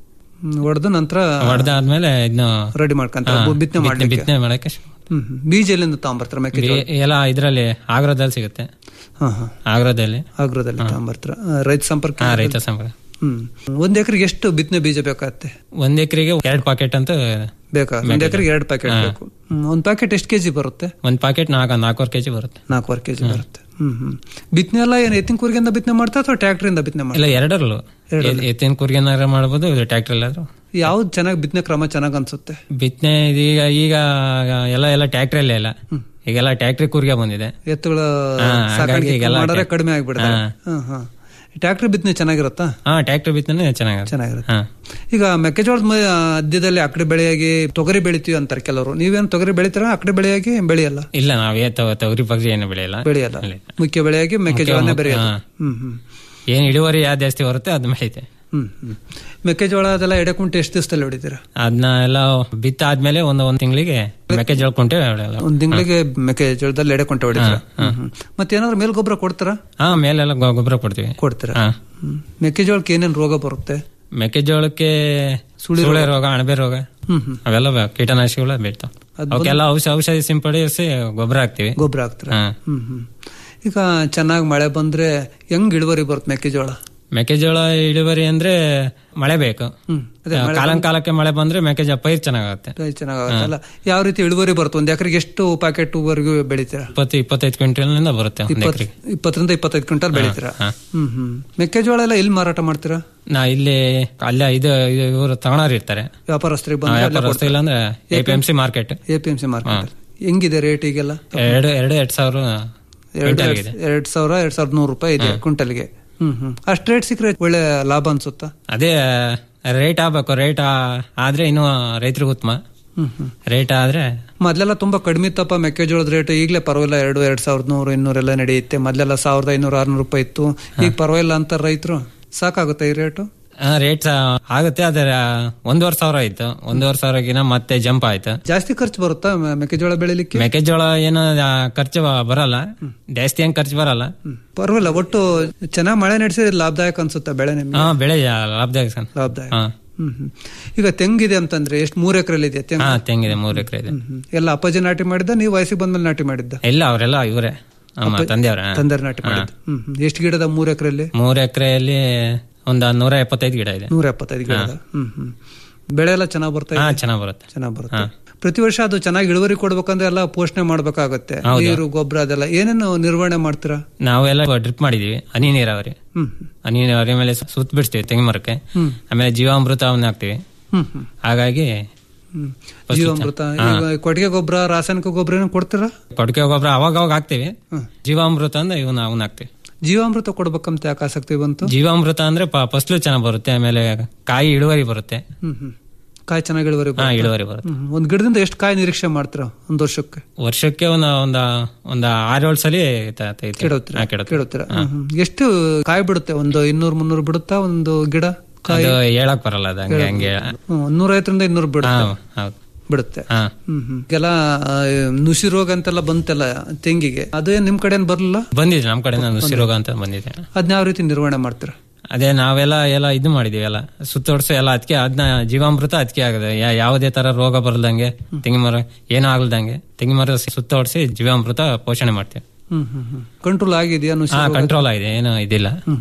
ಹೊಡೆದು ನಂತರ ಹೊಡೆದಾದ್ಮೇಲೆ ಇದನ್ನ ರೆಡಿ ಮಾಡ್ಕೊಂತಾರೆ ಹಾ, ಬಿತ್ತನೆ ಬಿತ್ತನೆ ಮಾಡ್ಲಿಕ್ಕೆ ಬಿತ್ತನೆ ಮಾಡಕ್ಕೆ ಶುರು ಹ್ಮ್ ಹ್ಮ್. ಬೀಜ ಎಲ್ಲಿಂದ ತಗೊಂಬರ್ತಾರೆ ಮೆಕ್ಕೆಜೋಳ ಬೇ- ಎಲ್ಲ ಇದ್ರಲ್ಲಿ ಆಗ್ರೋದಲ್ಲಿ ಸಿಗುತ್ತೆ ಹಾ ಹಾ ಆಗ್ರೋದಲ್ಲಿ ಆಗ್ರದಲ್ಲಿ ತಗೊಂಬರ್ತಾರ ರೈತ ಸಂಪರ್ಕ ಹಾ ರೈತ ಸಂಪರ್ಕ ಹ್ಮ್ ಒಂದ್ ಎಕರೆಗೆ ಎಷ್ಟು ಬಿತ್ತನೆ ಬೀಜ ಬೇಕಾಗತ್ತೆ ಒಂದ್ ಎಕರೆಗೆ ಎರಡ್ ಪಾಕೆಟ್ ಅಂತ ಬೇಕಾ ಒಂದ್ ಮೆಕ್ಕೆಜೋಳ. ಎಕರೆಗೆ ಎರಡು ಪ್ಯಾಕೆಟ್ ಹಾ. ಬೇಕು ಹ್ಮ್. ಒಂದ್ ಪ್ಯಾಕೆಟ್ ಎಷ್ಟು ಕೆಜಿ ಬರುತ್ತೆ ಒಂದ್ ಪಾಕೆಟ್ ನಾಲ್ಕು ನಾಲ್ಕೂವರೆ ಕೆಜಿ ಬರುತ್ತೆ ನಾಲ್ಕೂವರೆ ಕೆಜಿ ಬರುತ್ತೆ ಹ್ಮ್ ಹ್ಮ್ ಬಿತ್ತನೆ ಎಲ್ಲ ಏನ್ ಎತ್ತಿನ ಕೂರ್ಗಿಂದ ಬಿತ್ತನೆ ಮಾಡ್ತಾ ಅಥವಾ ಟ್ರ್ಯಾಕ್ಟರ್ ಇಂದ ಬಿತ್ತನೆ ಇಲ್ಲ ಮಾಡ್ತಾ ಎರಡರಲ್ಲೂ ಎರಡರಲ್ಲೂ. ಎತ್ತಿನ ಕೂರ್ಗೆನಾರ ಮಾಡ್ಬೋದು ಟ್ರ್ಯಾಕ್ಟರ್ ಎಲ್ಲಾದ್ರೂ ಯಾವ್ದು ಚೆನ್ನಾಗಿ ಬಿತ್ತನೆ ಕ್ರಮ ಚೆನ್ನಾಗ್ ಅನ್ಸುತ್ತೆ ಬಿತ್ತನೆ ಈಗ ಈಗ ಎಲ್ಲ ಎಲ್ಲ ಟ್ರ್ಯಾಕ್ಟರ್ ಅಲ್ಲೇ ಇಲ್ಲ ಈಗೆಲ್ಲ ಟ್ರ್ಯಾಕ್ಟ್ರಿ ಕೂರ್ಗೆ ಬಂದಿದೆ ಎತ್ತುಗಳ ಹಾ, ಸಾಕಾಣಿಕೆ ಹಾಗಾಗಿ ಈಗೆಲ್ಲ ಮಾಡಿದ್ರೆ ಟ್ಯಾಕ್- ಕಡಿಮೆ ಆಗ್ಬಿಡುತ್ತೆ ಹಾ. ಹಾ ಹಾ ಟ್ರ್ಯಾಕ್ಟರ್ ಬಿತ್ತನೆ ಚೆನ್ನಾಗಿರುತ್ತಾ ಹಾ ಟ್ರ್ಯಾಕ್ಟರ್ ಬಿತ್ತನೆ ಚೆನ್ನಾಗಿರುತ್ತೆ ಚೆನ್ನಾಗಿರುತ್ತೆ ಹಾ ಈಗ ಮೆಕ್ಕೆಜೋಳದ ಮ- ಮಧ್ಯದಲ್ಲಿ ಅಕಡೆ ಬೆಳೆಯಾಗಿ ತೊಗರಿ ಬೆಳಿತೀವಿ ಅಂತಾರೆ ಕೆಲವರು ನೀವೇನು ತೊಗರಿ ಬೆಳಿತೀರಾ ಅಕಡೆ ಬೆಳೆಯಾಗಿ ಬೆಳೆಯಲ್ಲ ಇಲ್ಲ ನಾವೇ ತ- ತೊಗರಿ ಪಗರಿ ಏನು ಬೆಳೆಯಲ್ಲ ಬೆಳೆಯಲ್ಲ ಇಲ್ಲ. ಮುಖ್ಯ ಬೆಳೆಯಾಗಿ ಮೆಕ್ಕೆಜೋಳನೇ ಮುಖ್ಯ- ಬೆಳೆಯೋದು ಹಾ. ಹ್ಮ್ ಹ್ಮ್ ಏನ್ ಇಳುವರಿ ಯಾವ್ದು ಜಾಸ್ತಿ ಬರುತ್ತೆ ಅದ್ ಬೆಳೀತೆ ಹ್ಮ್ ಹ್ಮ್ ಮೆಕ್ಕೆಜೋಳ ಅದೆಲ್ಲ ಎಡೆಕುಂಟೆ ಎಷ್ಟು ದಿವಸದಲ್ಲಿ ಹೊಡಿತೀರಾ ಅದನ್ನ ಎಲ್ಲ ಬಿತ್ತ ಆದ್ಮೇಲೆ ಒಂದು ಒಂದ್ ತಿಂಗಳಿಗೆ ಮೆಕ್ಕೆಜೋಳ ಕುಂಟೆ ಬೆಳೆಯಲ್ಲ. ಒಂದ್ ತಿಂಗಳಿಗೆ ಮೆಕ್ಕೆಜೋಳದಲ್ಲಿ ಎಡೆಕುಂಟೆ ಹೊಡಿತೀರಾ ಹ್ಮ್ ಹ್ಮ್. ಮತ್ತೆ ಏನಾದ್ರು ಮೇಲ್ ಗೊಬ್ಬರ ಕೊಡ್ತಾರಾ ಹಾ ಮೇಲೆಲ್ಲ ಗೊ- ಗೊಬ್ಬರ ಕೊಡ್ತೀವಿ ಕೊಡ್ತೀರಾ ಹಾ ಹ್ಮ್. ಮೆಕ್ಕೆಜೋಳಕ್ಕೆ ಏನೇನ್ ರೋಗ ಬರುತ್ತೆ ಮೆಕ್ಕೆಜೋಳಕ್ಕೆ ಸುಳಿ ಸುಳೆ ರೋಗ ಅಣಬೆ ರೋಗ ಹ್ಮ್ ಹ್ಮ್ ಅವೆಲ್ಲ ಬ- ಕೀಟನಾಶಕಗಳು ಬೀಳ್ತಾವ ಅದ್ ಅವಕ್ಕೆಲ್ಲ ಔಷಧ ಔಷಧಿ ಸಿಂಪಡಿಸಿ ಗೊಬ್ಬರ ಹಾಕ್ತಿವಿ ಗೊಬ್ಬರ ಹಾಕ್ತೀರಾ ಹಾ. ಹ್ಮ್ ಹ್ಮ್ ಈಗ ಚೆನ್ನಾಗಿ ಮಳೆ ಬಂದ್ರೆ ಹೆಂಗ್ ಇಳುವರಿ ಬರುತ್ತೆ ಮೆಕ್ಕೆಜೋಳ ಮೆಕ್ಕೆಜೋಳ ಇಳುವರಿ ಅಂದ್ರೆ ಮಳೆ ಬೇಕು ಹ್ಮ್ ಅದೇ ಮಳೆ ಕಾಲಂ ಕಾಲಕ್ಕೆ ಮಳೆ ಬಂದ್ರೆ ಮೆಕ್ಕೆಜೋಳ ಪೈರ್ ಚೆನ್ನಾಗುತ್ತೆ ಚೆನ್ನಾಗಲ್ಲ ಯಾವ ರೀತಿ ಇಳುವರಿ ಬರುತ್ತೆ ಒಂದ್ ಎಕರೆಗೆ ಎಷ್ಟು ಪ್ಯಾಕೆಟ್ ವರೆಗೂ ಬೆಳಿತೀರಾ ಇಪ್ಪತ್ತು ಇಪ್ಪತ್ತೈದು ಕ್ವಿಂಟಲ್ ನಿಂದ ಬರುತ್ತೆ ಒಂದ್ ಇಪ್ಪತ್- ಎಕರೆಗೆ ಇಪ್ಪತ್ತರಿಂದ ಇಪ್ಪತ್ತೈದು ಕ್ವಿಂಟಲ್ ಬೆಳಿತೀರಾ ಹಾ. ಹ್ಮ್ ಹ್ಮ್ ಮೆಕ್ಕೆಜೋಳ ಎಲ್ಲ ಎಲ್ಲಿ ಮಾರಾಟ ಮಾಡ್ತೀರಾ ನಾ ಇಲ್ಲಿ ಅಲ್ಲ ಇದು ಇವರು ತಗೊಳೋರು ಇರ್ತಾರೆ ವ್ಯಾಪಾರಸ್ಥರಿಗೆ ಆ, ಬಂದು ವ್ಯಾಪಾರಸ್ಥರು ಇಲ್ಲ ಅಂದ್ರೆ A P M C market A P M C market ಹೆಂಗಿದೆ ರೇಟ್ ಈಗೆಲ್ಲ ಎರಡು ಎರಡು ಎರಡ್ ಸಾವಿರ ಎರಡು ಕ್ವಿಂಟಲ್ಗೆ ಇದೆ ಎರಡ್ ಸಾವಿರ ಎರಡ್ ಸಾವಿರದ ನೂರು ರೂಪಾಯಿ ಇದೆ ಕ್ವಿಂಟಲ್ಗೆ ಹ್ಮ್ ಹ್ಮ್ ಅಷ್ಟ್ ರೇಟ್ ಸಿಕ್ಕರೆ ಒಳ್ಳೆ ಲಾಭ ಅನ್ಸುತ್ತಾ ಅದೇ ರೇಟ್ ಆಗ್ಬೇಕು ರೇಟ್ ಆದ್ರೆ ಇನ್ನು ರೈತರಿಗೆ ಉತ್ತಮ ಹ್ಮ್ ಹ್ಮ್ ರೇಟ್ ಆದ್ರೆ ಮೊದ್ಲೆಲ್ಲ ತುಂಬಾ ಕಡಿಮೆ ಇತ್ತಪ್ಪ ಮೆಕ್ಕೆಜೋಳದ ರೇಟ್ ಈಗಲೇ ಪರವಾಗಿಲ್ಲ ಎರಡು ಎರಡ್ ಸಾವಿರದ ನೂರು ಇನ್ನೂರೆಲ್ಲ ನಡೆಯುತ್ತೆ ಮೊದ್ಲೆಲ್ಲ ಸಾವಿರದ ಐನೂರು ಆರ್ನೂರು ರೂಪಾಯಿ ಇತ್ತು ಈಗ ಪರವಾಗಿಲ್ಲ ಅಂತ ರೈತರು ಸಾಕಾಗುತ್ತೆ ಈ ರೇಟು ರೇಟ್ ಆಗುತ್ತೆ ಅದ್ರ ಒಂದೂವರೆ ಸಾವಿರ ಆಯ್ತು ಒಂದೂವರೆ ಸಾವಿರಗಿನ ಮತ್ತೆ ಜಂಪ್ ಆಯ್ತು ಜಾಸ್ತಿ ಖರ್ಚು ಬರುತ್ತಾ ಮೆ- ಮೆಕ್ಕೆಜೋಳ ಬೆಳಿಲಿಕ್ಕೆ ಮೆಕ್ಕೆಜೋಳ ಏನು ಆ, ಖರ್ಚು ಬ- ಬರಲ್ಲ ಜಾಸ್ತಿ ಹೆಂಗ್ ಖರ್ಚು ಬರಲ್ಲ ಪರವಾಗಿಲ್ಲ ಒಟ್ಟು ಚೆನ್ನಾಗಿ ಮಳೆ ನಡೆಸಿ ಲಾಭದಾಯಕ ಅನ್ಸುತ್ತಾ ಬೆಳೆ ನಿಮ್ಗೆ ಹಾ ಬೆಳೆ ಲಾಭದಾಯಕ ಸರ್. ಲಾಭದಾಯಕ ಹಾ ಹ್ಮ್ ಹ್ಮ್ ಈಗ ತೆಂಗಿದೆ ಅಂತಂದ್ರೆ ಎಷ್ಟು ಮೂರ್ ಎಕರೆಲಿ ಇದೆ ತೆಂಗು ಹಾ ತೆಂಗಿದೆ ಮೂರ್ ಎಕರೆ ಇದೆ ಹ್ಮ್ ಹ್ಮ್. ಎಲ್ಲ ಅಪ್ಪಾಜಿ ನಾಟಿ ಮಾಡಿದ್ದ ನೀವು ವಯಸ್ಸಿಗೆ ಬಂದ್ಮೇಲೆ ನಾಟಿ ಮಾಡಿದ್ದ ಇಲ್ಲ ಅವರೆಲ್ಲ ಇವರೇ ನಮ್ಮ ತಂದೆಯವ್ರ ತಂದರ್ ನಾಟಿ ಮಾಡಿದ್ದು ಹ್ಮ್ ಹ್ಮ್. ಎಷ್ಟು ಗಿಡದ ಮೂರ್ ಎಕರೆಲಿ ಮೂರ್ ಎಕರೆಯಲ್ಲಿ ಒಂದ್ ನೂರ ಎಪ್ಪತ್ತೈದು ಗಿಡ ಇದೆ ನೂರ ಎಪ್ಪತ್ತೈದು ಗಿಡದ ಹ್ಮ್ ಹ್ಮ್ ಬೆಳೆ ಎಲ್ಲ ಚೆನ್ನಾಗ್ ಬರ್ತಾ ಹಾ ಇದೆ ಚೆನ್ನಾಗ್ ಬರುತ್ತೆ ಚೆನ್ನಾಗ್ ಬರುತ್ತೆ ಪ್ರತಿ ವರ್ಷ ಅದು ಚೆನ್ನಾಗಿ ಇಳುವರಿ ಕೊಡ್ಬೇಕಂದ್ರೆ ಎಲ್ಲ ಪೋಷಣೆ ಮಾಡ್ಬೇಕಾಗತ್ತೆ ಹೌದು. ನೀರು ಗೊಬ್ಬರ ಅದೆಲ್ಲ ಏನೇನು ನಿರ್ವಹಣೆ ಮಾಡ್ತೀರಾ ನಾವೆಲ್ಲ ಡ್ರಿಪ್ ಮಾಡಿದೀವಿ ಹನಿ ನೀರಾವರಿ ಹ್ಮ್ ಹನಿ ನೀರಾವರಿ ಮೇಲೆ ಸುತ್ತ ಬಿಡ್ತೀವಿ ತೆಂಗಿನ ಮರಕ್ಕೆ ಹ್ಮ್. ಆಮೇಲೆ ಜೀವಾಮೃತ ಅವನ್ನ ಹಾಕ್ತಿವಿ ಹ್ಮ್ ಹ್ಮ್ ಹಾಗಾಗಿ ಹ್ಮ್ ಫಸ್ಟ್ ಜೀವಾಮೃತ ಹಾ. ಈಗ ಕೊಟ್ಟಿಗೆ ಗೊಬ್ಬರ ರಾಸಾಯನಿಕ ಗೊಬ್ಬರ ಏನೋ ಕೊಡ್ತೀರಾ ಕೊಟ್ಟಿಗೆ ಗೊಬ್ಬರ ಅವಾಗ ಅವಾಗ ಹಾಕ್ತಿವಿ ಜೀವಾಮೃತ ಅಂದ್ರೆ ಇವನ್ನ ಅವನ್ನ ಹಾಕ್ತಿವಿ ಜೀವಾಮೃತ ಕೊಡ್ಬೇಕಂತ ಯಾಕೆ ಆಸಕ್ತಿ ಬಂತು ಜೀವಾಮೃತ ಅಂದ್ರೆ ಪ- ಫಸ್ಲು ಚೆನ್ನಾಗ್ ಬರುತ್ತೆ ಆಮೇಲೆ ಕಾಯಿ ಇಳುವರಿ ಬರುತ್ತೆ ಹ್ಮ್ ಹ್ಮ್ ಕಾಯಿ ಚೆನ್ನಾಗಿ ಇಳುವರಿ ಹಾ ಬರುತ್ತಾ? ಇಳುವರಿ ಬರುತ್ತೆ ಹ್ಮ್. ಒಂದ್ ಗಿಡದಿಂದ ಎಷ್ಟು ಕಾಯಿ ನಿರೀಕ್ಷೆ ಮಾಡ್ತೀರಾ ಒಂದ್ ವರ್ಷಕ್ಕೆ ವರ್ಷಕ್ಕೆ ಒಂದ ಒಂದ ಒಂದ ಆರೇಳು ಸಲ ತ- ತೆಗಿತೀವಿ. ಕೆಡುತ್ತೀರಾ ಹಾ, ಕೆಡುತ್ತೆ. ಕೆಡುತ್ತೀರಾ ಹ್ಮ್, ಹ್ಮ್. ಎಷ್ಟು ಕಾಯಿ ಬಿಡುತ್ತೆ ಒಂದು ಇನ್ನೂರ್ ಮುನ್ನೂರು ಬಿಡುತ್ತಾ ಒಂದು ಗಿಡ ಕಾಯಿ ಅದು ಹೇಳಕ್ ಬರಲ್ಲ ಅದು ಹಂಗೆ ಹಂಗೆ ಹ್ಮ್, ನೂರೈವತ್ತರಿಂದ ಇನ್ನೂರು ಹಾ ಬಿಡುತ್ತೆ ಹೌದು ಬಿಡುತ್ತೆ ಹಾ ಹ್ಮ್ ಹ್ಮ್ ಎಲ್ಲ ಆ, ನುಸಿ ರೋಗ ಅಂತೆಲ್ಲ ಬಂತೆಲ್ಲ ತೆಂಗಿಗೆ ಅದು ಏನ್ ನಿಮ್ ಕಡೆ ಏನ್ ಬರ್ಲಿಲ್ಲ ಬಂದಿದೆ ನಮ್ ಕಡೆ ನುಸಿ ರೋಗ ಅಂತ ಬಂದಿದೆ ಅದ್ನ ಯಾವ ರೀತಿ ನಿರ್ವಹಣೆ ಮಾಡ್ತೀರಾ ಅದೇ ನಾವೆಲ್ಲ ಎಲ್ಲ ಇದು ಮಾಡಿದೀವಿ ಎಲ್ಲ ಸುತ್ತೋಡ್ಸು ಎಲ್ಲ ಅದಕ್ಕೆ ಅದನ್ನ ಜೀವಾಮೃತ ಅದಕ್ಕೆ ಆಗದೆ ಯಾ- ಯಾವುದೇ ತರ ರೋಗ ಬರಲ್ದಂಗೆ ತೆಂಗಿನ ಮರ ಏನೂ ಆಗಲ್ದಂಗೆ ತೆಂಗಿನ ಮರ ಸುತ್ತೋಡ್ಸಿ ಜೀವಾಮೃತ ಪೋಷಣೆ ಮಾಡ್ತೀವಿ ಹ್ಮ್ ಹ್ಮ್ ಹ್ಮ್ ಕಂಟ್ರೋಲ್ ಆಗಿದೆಯಾ ನುಸಿ ಹಾ ರೋಗ? ಕಂಟ್ರೋಲ್ ಆಗಿದೆ ಏನು ಇದಿಲ್ಲ ಹ್ಮ್.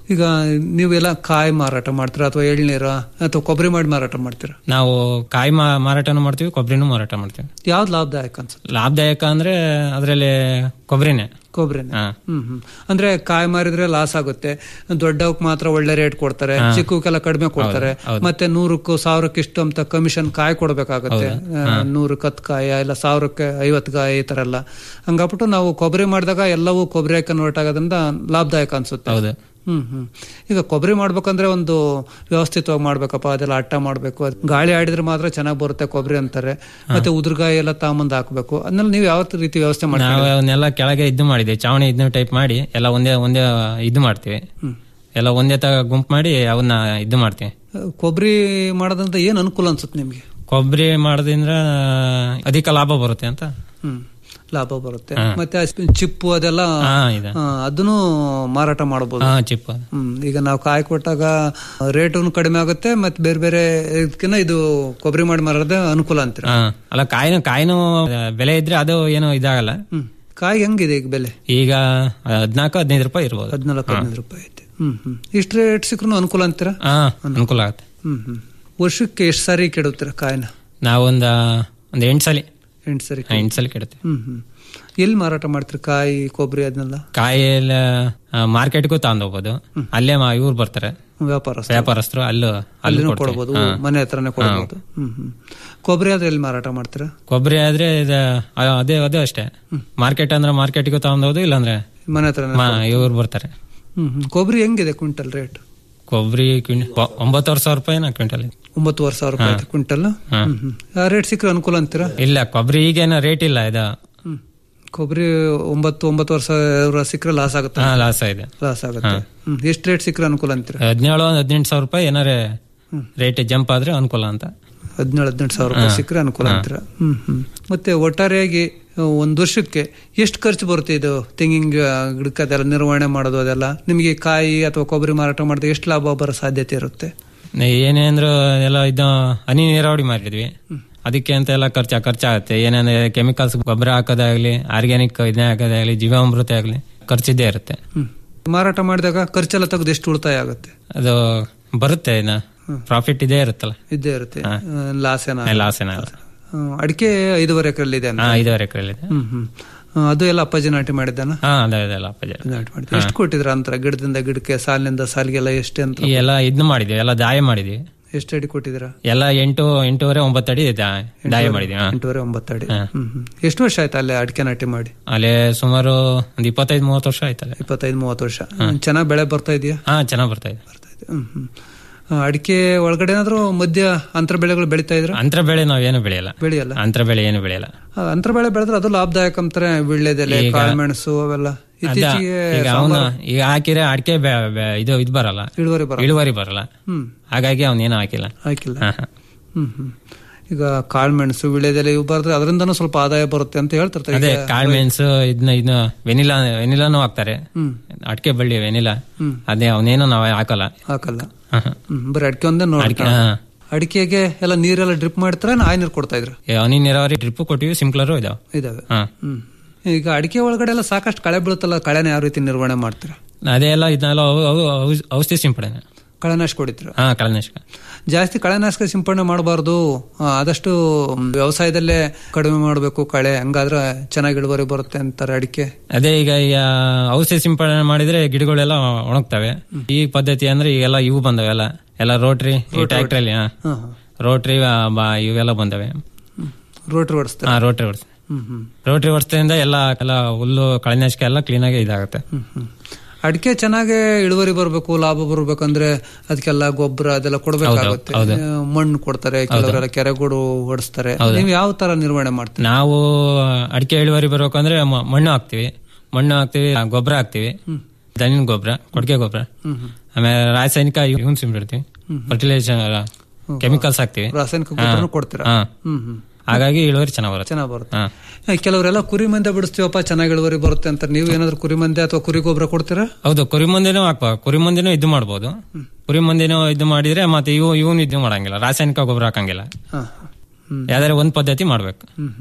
ಈಗ ನೀವೆಲ್ಲ ಕಾಯಿ ಮಾರಾಟ ಮಾಡ್ತೀರಾ ಅಥವಾ ಎಳ್ನೀರ ಅಥವಾ ಕೊಬ್ಬರಿ ಮಾಡಿ ಮಾರಾಟ ಮಾಡ್ತೀರಾ ನಾವು ಕಾಯಿ ಮಾ- ಮಾರಾಟನೂ ಮಾಡ್ತೀವಿ ಕೊಬ್ಬರಿನೂ ಮಾರಾಟ ಮಾಡ್ತೀವಿ ಯಾವ್ದು ಲಾಭದಾಯಕ ಅನ್ಸುತ್ತೆ ಲಾಭದಾಯಕ ಅಂದ್ರೆ ಅದರಲ್ಲಿ ಕೊಬ್ಬರಿನೇ ಕೊಬ್ಬರಿನೇ ಹಾ. ಹ್ಮ್ ಹ್ಮ್ ಅಂದ್ರೆ ಕಾಯಿ ಮಾರಿದ್ರೆ ಲಾಸ್ ಆಗುತ್ತೆ ದೊಡ್ಡವಕ್ ಮಾತ್ರ ಒಳ್ಳೆ ರೇಟ್ ಕೊಡ್ತಾರೆ ಹಾ. ಚಿಕ್ಕವಕ್ಕೆಲ್ಲ ಕಡಿಮೆ ಕೊಡ್ತಾರೆ ಹೌದು, ಹೌದು. ಮತ್ತೆ ನೂರಕ್ಕೂ ಸಾವಿರಕ್ಕೆ ಇಷ್ಟು ಅಂತ ಕಮಿಷನ್ ಕಾಯಿ ಕೊಡ್ಬೇಕಾಗತ್ತೆ ಹೌದು. ಆ, ಹಾ. ನೂರಕ್ಕೆ ಹತ್ತು ಕಾಯಿ ಇಲ್ಲ ಸಾವಿರಕ್ಕೆ ಐವತ್ತು ಕಾಯಿ ಈ ತರ ಎಲ್ಲ ಹಂಗಾಗ್ಬಿಟ್ಟು ನಾವು ಕೊಬ್ಬರಿ ಮಾಡಿದಾಗ ಎಲ್ಲವೂ ಕೊಬ್ಬರಿ ಕನ್ವರ್ಟ್ ಆಗೋದ್ರಿಂದ ಲಾಭದಾಯಕ ಅನ್ಸುತ್ತೆ ಹೌದು ಹ್ಮ್ ಹ್ಮ್ ಈಗ ಕೊಬ್ಬರಿ ಮಾಡ್ಬೇಕಂದ್ರೆ ಒಂದು ವ್ಯವಸ್ಥಿತವಾಗಿ ಮಾಡ್ಬೇಕಪ್ಪ ಅದೆಲ್ಲ ಅಟ್ಟ ಮಾಡ್ಬೇಕು ಅದ್ ಗಾಳಿ ಆಡಿದ್ರೆ ಮಾತ್ರ ಚೆನ್ನಾಗಿ ಬರುತ್ತೆ ಕೊಬ್ಬರಿ ಅಂತಾರೆ ಮತ್ತೆ ಉದುರ್ಗಾಯಿ ಎಲ್ಲ ತಾಂಬಂದ್ ಹಾಕ್ಬೇಕು ಅದನ್ನೆಲ್ಲ ನೀವು ಯಾವ ರೀತಿ ವ್ಯವಸ್ಥೆ ನಾವು ಮಾಡ್ತೀವಿ ಅವನ್ನೆಲ್ಲ ಕೆಳಗೆ ಇದು ಮಾಡಿದ್ವಿ ಚಾವಣಿ ಇದನ್ನ ಟೈಪ್ ಮಾಡಿ ಎಲ್ಲ ಒಂದೇ ಒಂದೇ ಇದು ಮಾಡ್ತೀವಿ ಎಲ್ಲ ಒಂದೇ ತ ಗುಂಪು ಮಾಡಿ ಅವನ್ನ ಇದು ಮಾಡ್ತೀವಿ ಕೊಬ್ಬರಿ ಮಾಡೋದ್ರಿಂದ ಏನ್ ಅನುಕೂಲ ಅನ್ಸುತ್ತೆ ನಿಮ್ಗೆ ಕೊಬ್ಬರಿ ಮಾಡೋದ್ರಿಂದ ಅಧಿಕ ಲಾಭ ಬರುತ್ತೆ ಅಂತ ಹ್ಮ್ ಲಾಭ ಬರುತ್ತೆ ಹಾ. ಮತ್ತೆ ಆ ಚಿಪ್ಪು ಅದೆಲ್ಲ ಹಾ, ಇದೆ. ಆ, ಅದನ್ನು ಮಾರಾಟ ಮಾಡಬಹುದು ಹಾ ಚಿಪ್ಪ ಹ್ಮ್ ಈಗ ನಾವು ಕಾಯಿ ಕೊಟ್ಟಾಗ ರೇಟು ಕಡಿಮೆ ಆಗುತ್ತೆ ಮತ್ತೆ ಬೇರೆ ಬೇರೆ ಇದಕ್ಕಿಂತ ಇದು ಕೊಬ್ಬರಿ ಮಾಡಿ ಮಾರೋದೇ ಅನುಕೂಲ ಅಂತೀರ ಹಾ ಅಲ್ಲ ಕಾಯಿನೂ ಕಾಯಿನೂ ಬೆಲೆ ಇದ್ರೆ ಅದು ಏನು ಇದಾಗಲ್ಲ ಹ್ಮ್ ಕಾಯಿ ಹೆಂಗಿದೆ ಈಗ ಬೆಲೆ ಈಗ ಹದಿನಾಲ್ಕು ಹದಿನೈದು ರೂಪಾಯಿ ಇರ್ಬೋದು ಹದಿನಾಲ್ಕು ಹದಿನೈದು ರೂಪಾಯಿ ಐತೆ ಹ್ಮ್ ಹ್ಮ್ ಇಷ್ಟು ರೇಟ್ ಸಿಕ್ಕರು ಅನುಕೂಲ ಅಂತೀರಾ ಹಾ ಅನುಕೂಲ ಆಗುತ್ತೆ ಹ್ಮ್ ಹ್ಮ್ ವರ್ಷಕ್ಕೆ ಎಷ್ಟು ಸಾರಿ ಕೆಡುತ್ತೀರಾ ಕಾಯಿನ ನಾವೊಂದ ಒಂದ್ ಎಂಟು ಸಲ ಎಂಟು ಸರಿ ಹಾ, ಎಂಟು ಸಲ ಕೆಡುತ್ತೆ ಹ್ಮ್ ಹ್ಮ್ ಎಲ್ಲಿ ಮಾರಾಟ ಮಾಡ್ತೀರಿ ಕಾಯಿ ಕೊಬ್ಬರಿ ಅದನ್ನೆಲ್ಲ ಕಾಯಿ ಎಲ್ಲ ಮಾರ್ಕೆಟ್ಗೂ ತಗೊಂಡೋಗ್ಬೋದು ಅಲ್ಲೇ ಮಾ- ಇವ್ರು ಬರ್ತಾರೆ ವ್ಯಾಪಾರ ವ್ಯಾಪಾರಸ್ಥರು ಅಲ್ಲೂ ಅಲ್ಲೂ ಅಲ್ಲಿನೂ ಕೊಡ್ತೀವಿ. ಕೊಡ್ಬೋದು ಹಾ. ಮನೆ ಹತ್ರನೇ ಕೊಡ್ಬೋದು ಹ್ಮ್ ಹ್ಮ್ ಕೊಬ್ಬರಿ ಆದ್ರೆ ಎಲ್ಲಿ ಮಾರಾಟ ಮಾಡ್ತೀರಾ ಕೊಬ್ಬರಿ ಆದ್ರೆ ಇದು ಅ- ಅದೇ ಅದೇ ಅಷ್ಟೇ ಮಾರ್ಕೆಟ್ ಅಂದ್ರೆ ಮಾರ್ಕೆಟ್ಗೂ ತಗೊಂಡೋದು ಇಲ್ಲಾಂದ್ರೆ ಮನೆ ಹತ್ರನೇ ಮಾ- ಇವ್ರು ಬರ್ತಾರೆ ಹ್ಮ್ ಹ್ಮ್ ಕೊಬ್ಬರಿ ಹೆಂಗಿದೆ ಕ್ವಿಂಟಲ್ ರೇಟ್ ಕೊಬ್ಬರಿ ಒಂಬತ್ತುವರೆ ಸಾವಿರ ರೂಪಾಯಿ ನಾ ಕ್ವಿಂಟಲ್ ಒಂಬತ್ತುವರೆ ಸಾವಿರ ರೂಪಾಯಿ ಐತೆ ಕ್ವಿಂಟಲ್ ಹಾ. ಹ್ಮ್ ಹ್ಮ್ ಆ ರೇಟ್ ಸಿಕ್ಕರೆ ಅನುಕೂಲ ಅಂತೀರಾ ಇಲ್ಲ ಕೊಬ್ಬರಿ ಈಗೇನು ರೇಟ್ ಇಲ್ಲ ಇದು ಹ್ಮ್ ಕೊಬ್ಬರಿ ಒಂಬತ್ತು ಒಂಬತ್ತುವರೆ ಸಾವಿರ ಸಿಕ್ಕರೆ ಲಾಸ್ ಆಗುತ್ತೆ ಹಾ ಲಾಸ್ ಇದೆ ಲಾಸ್ ಆಗುತ್ತೆ ಹ್ಮ್ ಎಷ್ಟು ರೇಟ್ ಸಿಕ್ಕರೆ ಅನುಕೂಲ ಅಂತೀರಾ ಹದಿನೇಳು ಹದಿನೆಂಟು ಸಾವಿರ ರೂಪಾಯಿ ಏನಾರೆ ರೇಟ್ ಜಂಪ್ ಆದ್ರೆ ಅನುಕೂಲ ಅಂತ ಹದಿನೇಳು ಹದಿನೆಂಟು ಸಾವಿರ ರೂಪಾಯಿ ಹಾ. ಸಿಕ್ಕರೆ ಅನುಕೂಲ ಹಾ. ಅಂತೀರಾ ಹ್ಮ್ ಹ್ಮ್ ಮತ್ತೆ ಒಟ್ಟಾರೆಯಾಗಿ ಆ, ಒಂದ್ ವರ್ಷಕ್ಕೆ ಎಷ್ಟು ಖರ್ಚು ಬರುತ್ತೆ ಇದು ತೆಂಗಿನ ಗಿಡಕ್ಕೆ ಅದೆಲ್ಲ ನಿರ್ವಹಣೆ ಮಾಡೋದು ಅದೆಲ್ಲ ನಿಮಗೆ ಕಾಯಿ ಅಥವಾ ಕೊಬ್ಬರಿ ಮಾರಾಟ ಮಾಡಿದ್ರೆ ಎಷ್ಟು ಲಾಭ ಬರೋ ಸಾಧ್ಯತೆ ಇರುತ್ತೆ ಏನೇ ಅಂದ್ರು ಎಲ್ಲ ಇದು ಹನಿ ನೀರಾವರಿ ಮಾಡಿದ್ವಿ ಅದಕ್ಕೆ ಅಂತ ಎಲ್ಲ ಖರ್ಚು ಖರ್ಚಾಗುತ್ತೆ ಏನಂದ್ರೆ ಕೆಮಿಕಲ್ಸ್ ಗೊಬ್ಬರ ಹಾಕೋದಾಗ್ಲಿ ಆರ್ಗ್ಯಾನಿಕ್ ಇದನ್ನೇ ಹಾಕೋದಾಗ್ಲಿ ಜೀವಾಮೃತ ಆಗ್ಲಿ ಖರ್ಚಿದ್ದೇ ಇರುತ್ತೆ ಹ್ಮ್ ಮಾರಾಟ ಮಾಡಿದಾಗ ಖರ್ಚೆಲ್ಲ ತೆಗೆದು ಎಷ್ಟು ಉಳಿತಾಯ ಆಗುತ್ತೆ ಅದು ಬರುತ್ತೆ ಇನ್ನ ಪ್ರಾಫಿಟ್ ಇದೇ ಇರುತ್ತಲ್ಲ ಇದ್ದೇ ಇರುತ್ತೆ ಹಾ. ಲಾಸ್ ಏನ ಲಾಸ್ ಏನಾಗಲ್ಲ ಅಡಿಕೆ ಐದುವರೆ ಎಕರೆಲ್ಲಿ ಇದೆ ಅಂತ ಹಾ ಐದುವರೆ ಎಕರೆ ಇದೆ ಹ್ಮ್ ಹ್ಮ್ ಆ, ಅದು ಎಲ್ಲ ಅಪ್ಪಾಜಿ ನಾಟಿ ಮಾಡಿದ್ದಾನ ಹಾ ಅದೇ ಅದೆಲ್ಲ ಅಪ್ಪಾಜಿ ನಾಟಿ ಮಾಡಿದ್ದೆ ಎಷ್ಟು ಕೊಟ್ಟಿದ್ರ ಅಂತರ ಗಿಡದಿಂದ ಗಿಡಕ್ಕೆ ಸಾಲಿನಿಂದ ಸಾಲಿಗೆಲ್ಲ ಎಷ್ಟು ಅಂತ ಈ ಎಲ್ಲ ಇದನ್ನ ಮಾಡಿದ್ವಿ ಎಲ್ಲ ದಾಯ ಮಾಡಿದ್ವಿ ಎಷ್ಟು ಅಡಿ ಕೊಟ್ಟಿದ್ದೀರ ಎಲ್ಲ ಎಂಟು ಎಂಟೂವರೆ ಒಂಬತ್ತು ಅಡಿ ದಾ- ದಾಯ ಮಾಡಿದ್ವಿ ಹಾ. ಎಂಟೂವರೆ ಒಂಬತ್ತು ಅಡಿ ಹಾ. ಹ್ಮ್ ಹ್ಮ್. ಎಷ್ಟು ವರ್ಷ ಆಯ್ತು ಅಲ್ಲೇ ಅಡಿಕೆ ನಾಟಿ ಮಾಡಿ ಅಲ್ಲೇ ಸುಮಾರು ಒಂದ್ ಇಪ್ಪತ್ತೈದು ಮೂವತ್ತು ವರ್ಷ ಆಯ್ತಲ್ಲ ಇಪ್ಪತ್ತೈದು ಮೂವತ್ತು ವರ್ಷ ಚೆನ್ನಾಗಿ ಬೆಳೆ ಬರ್ತಾ ಇದೆಯಾ ಹಾ ಚೆನ್ನಾಗ್ ಬರ್ತಾ ಇದೆ ಹ್ಮ್ ಹ್ಮ್ ಆ, ಅಡಿಕೆ ಒಳಗಡೆ ಏನಾದ್ರು ಮಧ್ಯ ಅಂತರ ಬೆಳೆಗಳು ಬೆಳಿತಾ ಇದ್ರ ಅಂತರ ಬೆಳೆ ನಾವೇನು ಬೆಳೆಯಲ್ಲ ಬೆಳೆಯಲ್ಲ ಅಂತರ ಬೆಳೆ ಏನು ಬೆಳೆಯಲ್ಲ ಆ, ಅಂತರ ಬೆಳೆ ಬೆಳೆದ್ರೆ ಅದು ಲಾಭದಾಯಕ ಅಂತಾರೆ ವೀಳ್ಯದೆಲೆ ಈಗ- ಕಾಳುಮೆಣಸು ಅವೆಲ್ಲ ಅದ ಇತ್ತೀಚೆಗೆ ಈಗ ಅವನು ಈಗ ಹಾಕಿದ್ರೆ ಅಡಿಕೆ ಇದು ಇದು ಬರಲ್ಲ ಇಳುವರಿ ಬರ ಇಳುವರಿ ಬರಲ್ಲ ಹ್ಮ್ ಹಾಗಾಗಿ ಅವನೇನು ಹಾಕಿಲ್ಲ ಹಾಕಿಲ್ಲ ಹಾ, ಹಾ. ಹ್ಮ್ ಹ್ಮ್ ಈಗ ಕಾಳುಮೆಣಸು ವಿಳೆದೆಲೆ ಇವು ಬರೆದ್ರೆ ಅದರಿಂದನೂ ಸ್ವಲ್ಪ ಆದಾಯ ಬರುತ್ತೆ ಅಂತ ಹೇಳ್ತಿರ್ತಾರೆ ಅದೇ ಈಗ ಕಾಳುಮೆಣಸು ಇದನ್ನ ಇದನ್ನ ವೆನಿಲಾ ವೆನಿಲಾನು ಹಾಕ್ತಾರೆ ಹ್ಮ್ ಅಡಿಕೆ ಬಳ್ಳಿ ವೆನಿಲಾ ಹ್ಮ್. ಅದೇ ಅವನೇನು ನಾವು ಹಾಕಲ್ಲ ಹಾಕಲ್ಲ ಹಾ, ಹಾ. ಹ್ಮ್ ಬರೀ ಅಡಿಕೆ ಒಂದೇ ನೋಡಿ ಅಡಿಕೆ ಹಾ. ಅಡಿಕೆಗೆ ಎಲ್ಲ ನೀರೆಲ್ಲ ಡ್ರಿಪ್ ಮಾಡ್ತಾರೆ ಆಯ್ ನೀರು ಕೊಡ್ತಾ ಇದ್ರು ಏ, ಹನಿ ನೀರಾವರಿ ಡ್ರಿಪ್ ಕೊಟ್ಟಿವಿ ಸಿಂಪ್ಲರು ಇದಾವೆ ಇದಾವೆ ಹಾ ಹ್ಮ್ ಈಗ ಅಡಿಕೆ ಒಳಗಡೆ ಎಲ್ಲ ಸಾಕಷ್ಟು ಕಳೆ ಬೀಳುತ್ತಲ್ಲ ಕಳೆನ ಯಾವ ರೀತಿ ನಿರ್ವಹಣೆ ಮಾಡ್ತೀರಾ ಅದೇ ಎಲ್ಲ ಇದನ್ನೆಲ್ಲ ಔ- ಔ- ಔಷ್- ಔಷಧಿ ಸಿಂಪಡಣೆ ಕಳೆನಾಶ ಹೊಡಿತೀರಾ ಹಾ ಕಳೆನಾಶಕ ಜಾಸ್ತಿ ಕಳೆನಾಶಕ ಸಿಂಪಡಣೆ ಮಾಡಬಾರ್ದು ಆದಷ್ಟು ವ್ಯವಸಾಯದಲ್ಲೇ ಕಡಿಮೆ ಮಾಡಬೇಕು ಕಳೆ ಹಂಗಾದ್ರೆ ಚೆನ್ನಾಗಿ ಇಳುವರಿ ಬರುತ್ತೆ ಅಂತಾರೆ ಅಡಿಕೆ ಅದೇ ಈಗ ಈಗ ಔಷಧಿ ಸಿಂಪಡಣೆ ಮಾಡಿದ್ರೆ ಗಿಡಗಳೆಲ್ಲ ಒಣಗ್ತವೆ ಈ ಪದ್ಧತಿ ಅಂದ್ರೆ ಈಗೆಲ್ಲ ಇವು ಬಂದವೆ ಎಲ್ಲ ಎಲ್ಲ ರೋಟ್ರಿ ಈ ಟ್ರ್ಯಾಕ್ಟರ್ ಅಲ್ಲಿ ಹಾ, ಹಾ. ರೋಟ್ರಿ ಇವೆಲ್ಲ ಬಂದವೆ ರೋಟ್ರಿ ಓಡಿಸ್ತಾರೆ ಹಾ ರೋಟ್ರಿ ಓಡಿಸ್ ಹ್ಮ್ ಹ್ಮ್ ರೋಟ್ರಿ ಓಡಿಸ್ದಿಂದ ಎಲ್ಲ ಎಲ್ಲ ಹುಲ್ಲು ಕಳೆನಾಶಕ ಎಲ್ಲ ಕ್ಲೀನ್ ಆಗಿ ಇದಾಗುತ್ತೆ ಹ್ಮ್ ಹ್ಮ್ ಅಡಿಕೆ ಚೆನ್ನಾಗಿ ಇಳುವರಿ ಬರಬೇಕು ಲಾಭ ಬರ್ಬೇಕಂದ್ರೆ ಅದಕ್ಕೆಲ್ಲ ಗೊಬ್ಬರ ಅದೆಲ್ಲ ಕೊಡ್ಬೇಕಾಗುತ್ತೆ ಹೌದು, ಆ, ಮಣ್ಣು ಕೊಡ್ತಾರೆ ಕೆಲವರೆಲ್ಲ ಕೆರೆಗೋಡು ಹೊಡಿಸ್ತಾರೆ ನೀವು ಯಾವ ತರ ನಿರ್ವಹಣೆ ಮಾಡ್ತೀರಿ ನಾವು ಅಡಿಕೆ ಇಳುವರಿ ಬರ್ಬೇಕಂದ್ರೆ ಮ- ಮಣ್ಣು ಹಾಕ್ತಿವಿ ಮಣ್ಣು ಹಾಕ್ತಿವಿ ಗೊಬ್ಬರ ಹಾಕ್ತಿವಿ ದನಿನ ಗೊಬ್ಬರ ಕೊಟ್ಟಿಗೆ ಗೊಬ್ಬರ ಆಮೇಲೆ ರಾಸಾಯನಿಕ ಇವನ್ ಸಿಂಬಿಡ್ತೀವಿ ಫರ್ಟಿಲೈಸರ್ ಕೆಮಿಕಲ್ಸ್ ಹಾಕ್ತಿವಿ ರಾಸಾಯನಿಕ ಹಾ. ಗೊಬ್ಬರನು ಕೊಡ್ತೀರಾ ಹಾ. ಹ್ಮ್ ಹ್ಮ್ ಹಾಗಾಗಿ ಇಳುವರಿ ಚೆನ್ನಾಗ್ ಬರುತ್ತೆ ಚೆನ್ನಾಗಿ ಬರುತ್ತೆ ಹಾ. ಆ, ಕೆಲವರೆಲ್ಲ ಕುರಿ ಮಂದೆ ಬಿಡಿಸ್ತೀವಪ್ಪ ಚೆನ್ನಾಗಿ ಇಳುವರಿ ಬರುತ್ತೆ ಅಂತ ನೀವು ಏನಾದ್ರು ಕುರಿ ಮಂದೆ ಅಥವಾ ಕುರಿ ಗೊಬ್ಬರ ಕೊಡ್ತೀರಾ ಹೌದು ಕುರಿ ಮುಂದೆನೂ ಹಾಕ್ಬ ಕುರಿ ಮುಂದೆನೂ ಇದು ಮಾಡ್ಬೋದು ಕುರಿ ಮುಂದೆನೂ ಇದು ಮಾಡಿದ್ರೆ ಮತ್ತೆ ಇವು ಇವನ್ ಇದು ಮಾಡಂಗಿಲ್ಲ ರಾಸಾಯನಿಕ ಗೊಬ್ಬರ ಹಾಕಂಗಿಲ್ಲ ಹಾ. ಹ್ಮ್ ಯಾವ್ದಾರ ಒಂದ್ ಪದ್ಧತಿ ಮಾಡ್ಬೇಕು ಹ್ಮ್ ಹ್ಮ್